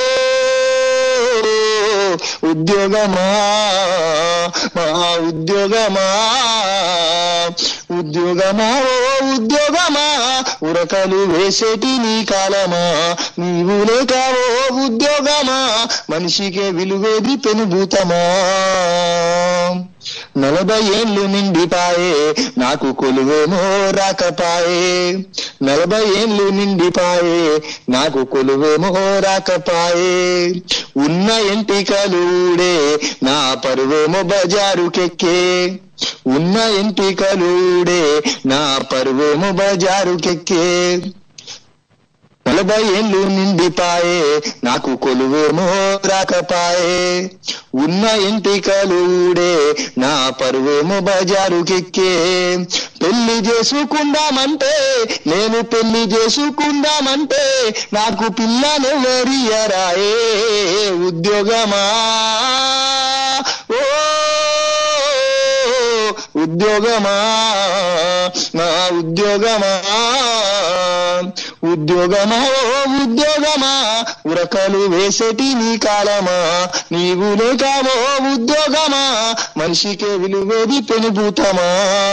S6: ఉద్యోగమా మా ఉద్యోగమా ఉద్యోగమా ఓ ఉద్యోగమా ఉరకలు వేసేటి నీ కాలమా నీవు లేక ఓ ఉద్యోగమా మనిషికే విలువేది పెనుభూతమా నలభై ఏళ్ళు నిండిపాయే నాకు కొలువేమో రాకపాయే నలభై ఏళ్ళు నిండిపాయే నాకు కొలువేమో రాకపాయే ఉన్న ఎంటికలుడే నా పరువేమో బజారుకెక్కే ఉన్న ఎంటికలుడే నా పరువేమో బజారుకెక్కే నలభై ఏళ్ళు నిండిపాయే నాకు కొలువేమో రాకపాయే ఉన్న ఎంటికలుడే నా పరువేమో బజారుకెక్కే పెళ్లి చేసుకుందామంటే నేను పెళ్లి చేసుకుందామంటే నాకు పిల్లనెవరియరాయే ఉద్యోగమా ఓ ఉద్యోగమా నా ఉద్యోగమా ఉద్యోగమా ఓ ఉద్యోగమా ఉరకలు వేసేటి నీ కాలమా నీవు లేకావో ఉద్యోగమా మనిషికే విలువేది పెనుభూతమా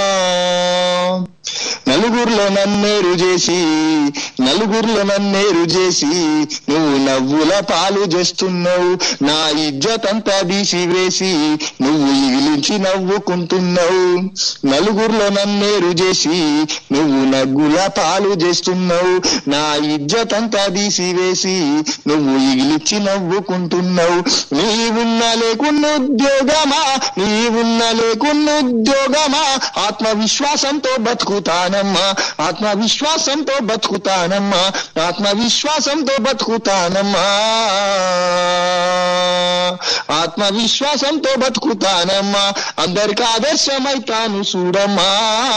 S6: నలుగురిలో నన్నేరు చేసి నలుగురిలో నన్నేరు చేసి నువ్వు నవ్వుల పాలు చేస్తున్నావు నా ఇజ్జత్ అంతా తీసి వేసి నువ్వు ఇగిలించి నవ్వుకుంటున్నావు నలుగురిలో నన్నేరు చేసి నువ్వు నవ్వుల పాలు చేస్తున్నావు నా ఇజ్జత్ అంతా తీసి వేసి నువ్వు ఇగిలిచ్చి నవ్వుకుంటున్నావు నీవున్న లేకున్న ఉద్యోగమా నీవున్న లేకున్న ఉద్యోగమా ఆత్మవిశ్వాసంతో బతుకుతానమ్మా ఆత్మవిశ్వాసంతో బతుకుతానమ్మా ఆత్మవిశ్వాసంతో బతుకుతానమ్మా ఆత్మవిశ్వాసంతో బతుకుతానమ్మా అందరికి ఆదర్శమైతాను చూడమ్మా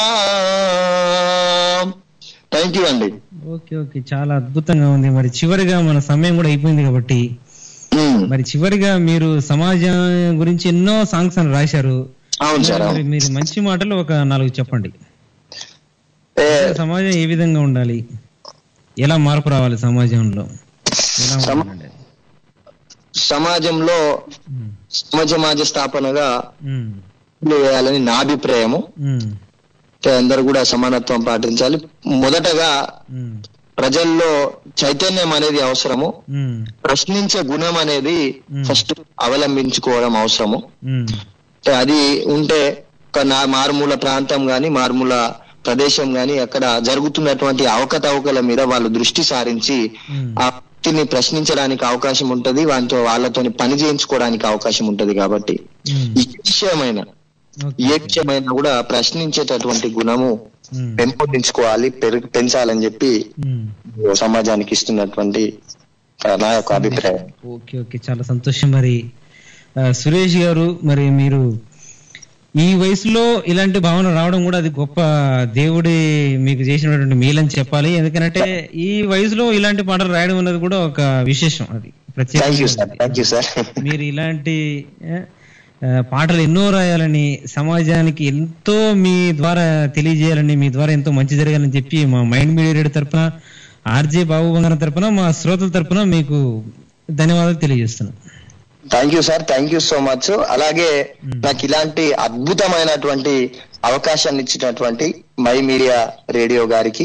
S6: థ్యాంక్ యూ అండి
S3: ఓకే ఓకే చాలా అద్భుతంగా ఉంది మరి చివరిగా మన సమయం కూడా అయిపోయింది కాబట్టి
S6: ఉమ్,
S3: మరి చివరిగా మీరు సమాజం గురించి ఎన్నో సాంగ్స్ అని రాశారు
S6: అవును సార్
S3: మరి
S6: అవును.
S3: మీరు మంచి మాటలు ఒక నాలుగు చెప్పండి
S6: ఏ,
S3: సమాజం ఏ విధంగా ఉండాలి ఎలా మార్పు రావాలి సమాజంలో ఎలా
S6: సమ-
S3: ఉండాలి
S6: సమాజంలో
S3: ఉమ్,
S6: సమసమాజ స్థాపనగా
S3: ఉమ్,
S6: వేయాలని నా అభిప్రాయము
S3: ఉమ్,
S6: అంటే అందరూ కూడా సమానత్వం పాటించాలి మొదటగా
S3: ఉమ్,
S6: ప్రజల్లో చైతన్యం అనేది అవసరము
S3: ఉమ్,
S6: ప్రశ్నించే గుణం అనేది
S3: Hmm.
S6: ఫస్ట్ అవలంబించుకోవడం అవసరము
S3: ఉమ్,
S6: అంటే అది ఉంటే ఒక నా మారుమూల ప్రాంతం గాని మారుమూల ప్రదేశం గాని అక్కడ జరుగుతున్నటువంటి అవకతవకల మీద వాళ్ళు దృష్టి సారించి
S3: ఉమ్,
S6: ఆ వ్యక్తిని ప్రశ్నించడానికి అవకాశం ఉంటది వాటితో వాళ్ళతోని పని చేయించుకోవడానికి అవకాశం ఉంటది కాబట్టి
S3: ఉమ్,
S6: ఈ విషయమైన
S3: ఓకే,
S6: ఏ
S3: ఓకే.
S6: విషయమైనా కూడా ప్రశ్నించేటటువంటి గుణము
S3: ఉమ్,
S6: పెంపొందించుకోవాలి పెరుగు పెంచాలని చెప్పి
S3: ఉమ్.
S6: సమాజానికి ఇస్తున్నటువంటి ఆ, నా యొక్క అభిప్రాయం
S3: ఓకే ఓకే చాలా సంతోషం మరి ఆ, సురేష్ గారు మరి మీరు ఈ వయసులో ఇలాంటి భావన రావడం కూడా అది గొప్ప దేవుడి మీకు చేసినటువంటి మేలని చెప్పాలి ఎందుకంటే ఈ వయసులో ఇలాంటి పాటలు రాయడం అన్నది కూడా ఒక విశేషం అది
S6: థ్యాంక్ యూ సార్
S3: ప్రత్యేక
S6: థ్యాంక్ యూ సార్
S3: మీరు ఇలాంటి ఆ, ఆ, పాటలు ఎన్నో రాయాలని సమాజానికి ఎంతో మీ ద్వారా తెలియజేయాలని మీ ద్వారా ఎంతో మంచి జరగాలని చెప్పి మా మైండ్ మీడియా రేడియో తరపున ఆర్జే బాబు బంగారం తరపున మా శ్రోతల తరపున మీకు ధన్యవాదాలు తెలియజేస్తున్నాను
S6: thank you sir thank you so much అలాగే నాకు ఇలాంటి అద్భుతమైనటువంటి అవకాశాన్ని ఇచ్చినటువంటి మై మీడియా రేడియో గారికి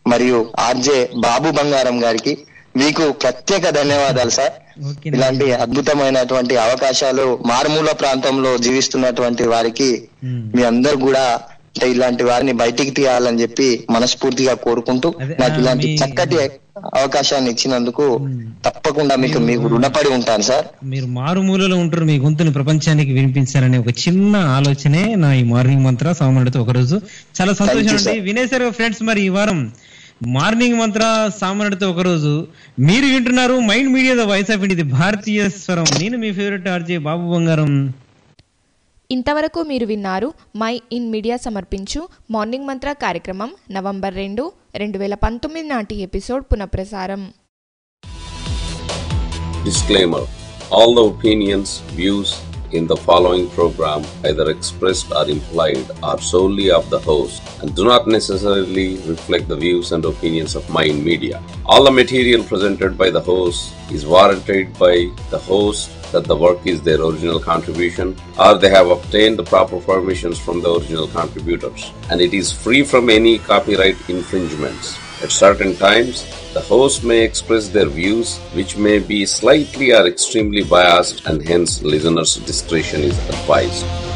S6: మరియు ఆర్జే బాబు బంగారం గారికి మీకు ప్రత్యేక ధన్యవాదాలు సార్
S3: ఓకే
S6: ఇలాంటి అద్భుతమైనటువంటి అవకాశాలు మారుమూల ప్రాంతంలో జీవిస్తున్నటువంటి వారికి
S3: మ్మ్.
S6: మీ అందరు కూడా అంటే ఇలాంటి వారిని బయటికి తీయాలని చెప్పి మనస్ఫూర్తిగా కోరుకుంటూ
S3: అదే,
S6: నాకు
S3: ఆ,
S6: ఇలాంటి
S3: మీ-
S6: చక్కటి అవకాశాన్ని ఇచ్చినందుకు
S3: మ్మ్.
S6: తప్పకుండా మీకు మీకు రుణపడి ఉంటాను సార్
S3: మీరు మారుమూలలో ఉంటారు మీ గొంతుని ప్రపంచానికి వినిపించాలనే ఒక చిన్న ఆలోచనే నా ఈ మార్నింగ్ మంత్ర సామాన్యుడితో ఒకరోజు చాలా సంతోషం
S6: Thank you,
S3: అండి
S6: sir.
S3: వినేశారు ఫ్రెండ్స్ మరి ఈ వారం మార్నింగ్ మంత్ర సామాన్యుడితో ఒకరోజు మీరు వింటున్నారు Mind Media the voice of India ఇది భారతీయ స్వరం నేను మీ ఫేవరెట్ ఆర్జే బాబు బంగారం
S2: ఇంతవరకు మీరు విన్నారు మై ఇన్ మీడియా సమర్పించు మార్నింగ్ మంత్ర కార్యక్రమం నవంబర్ రెండు రెండు వేల పంతొమ్మిది నాటి ఎపిసోడ్ పునఃప్రసారం
S9: Disclaimer All the opinions, views in the following program, either expressed or implied, are solely of the host and do not necessarily reflect the views and opinions of Mind Media. All the material presented by the host is warranted by the host that the work is their original contribution or they have obtained the proper permissions from the original contributors and it is free from any copyright infringements. At certain times, the host may express their views, which may be slightly or extremely biased, and hence listeners' discretion is advised.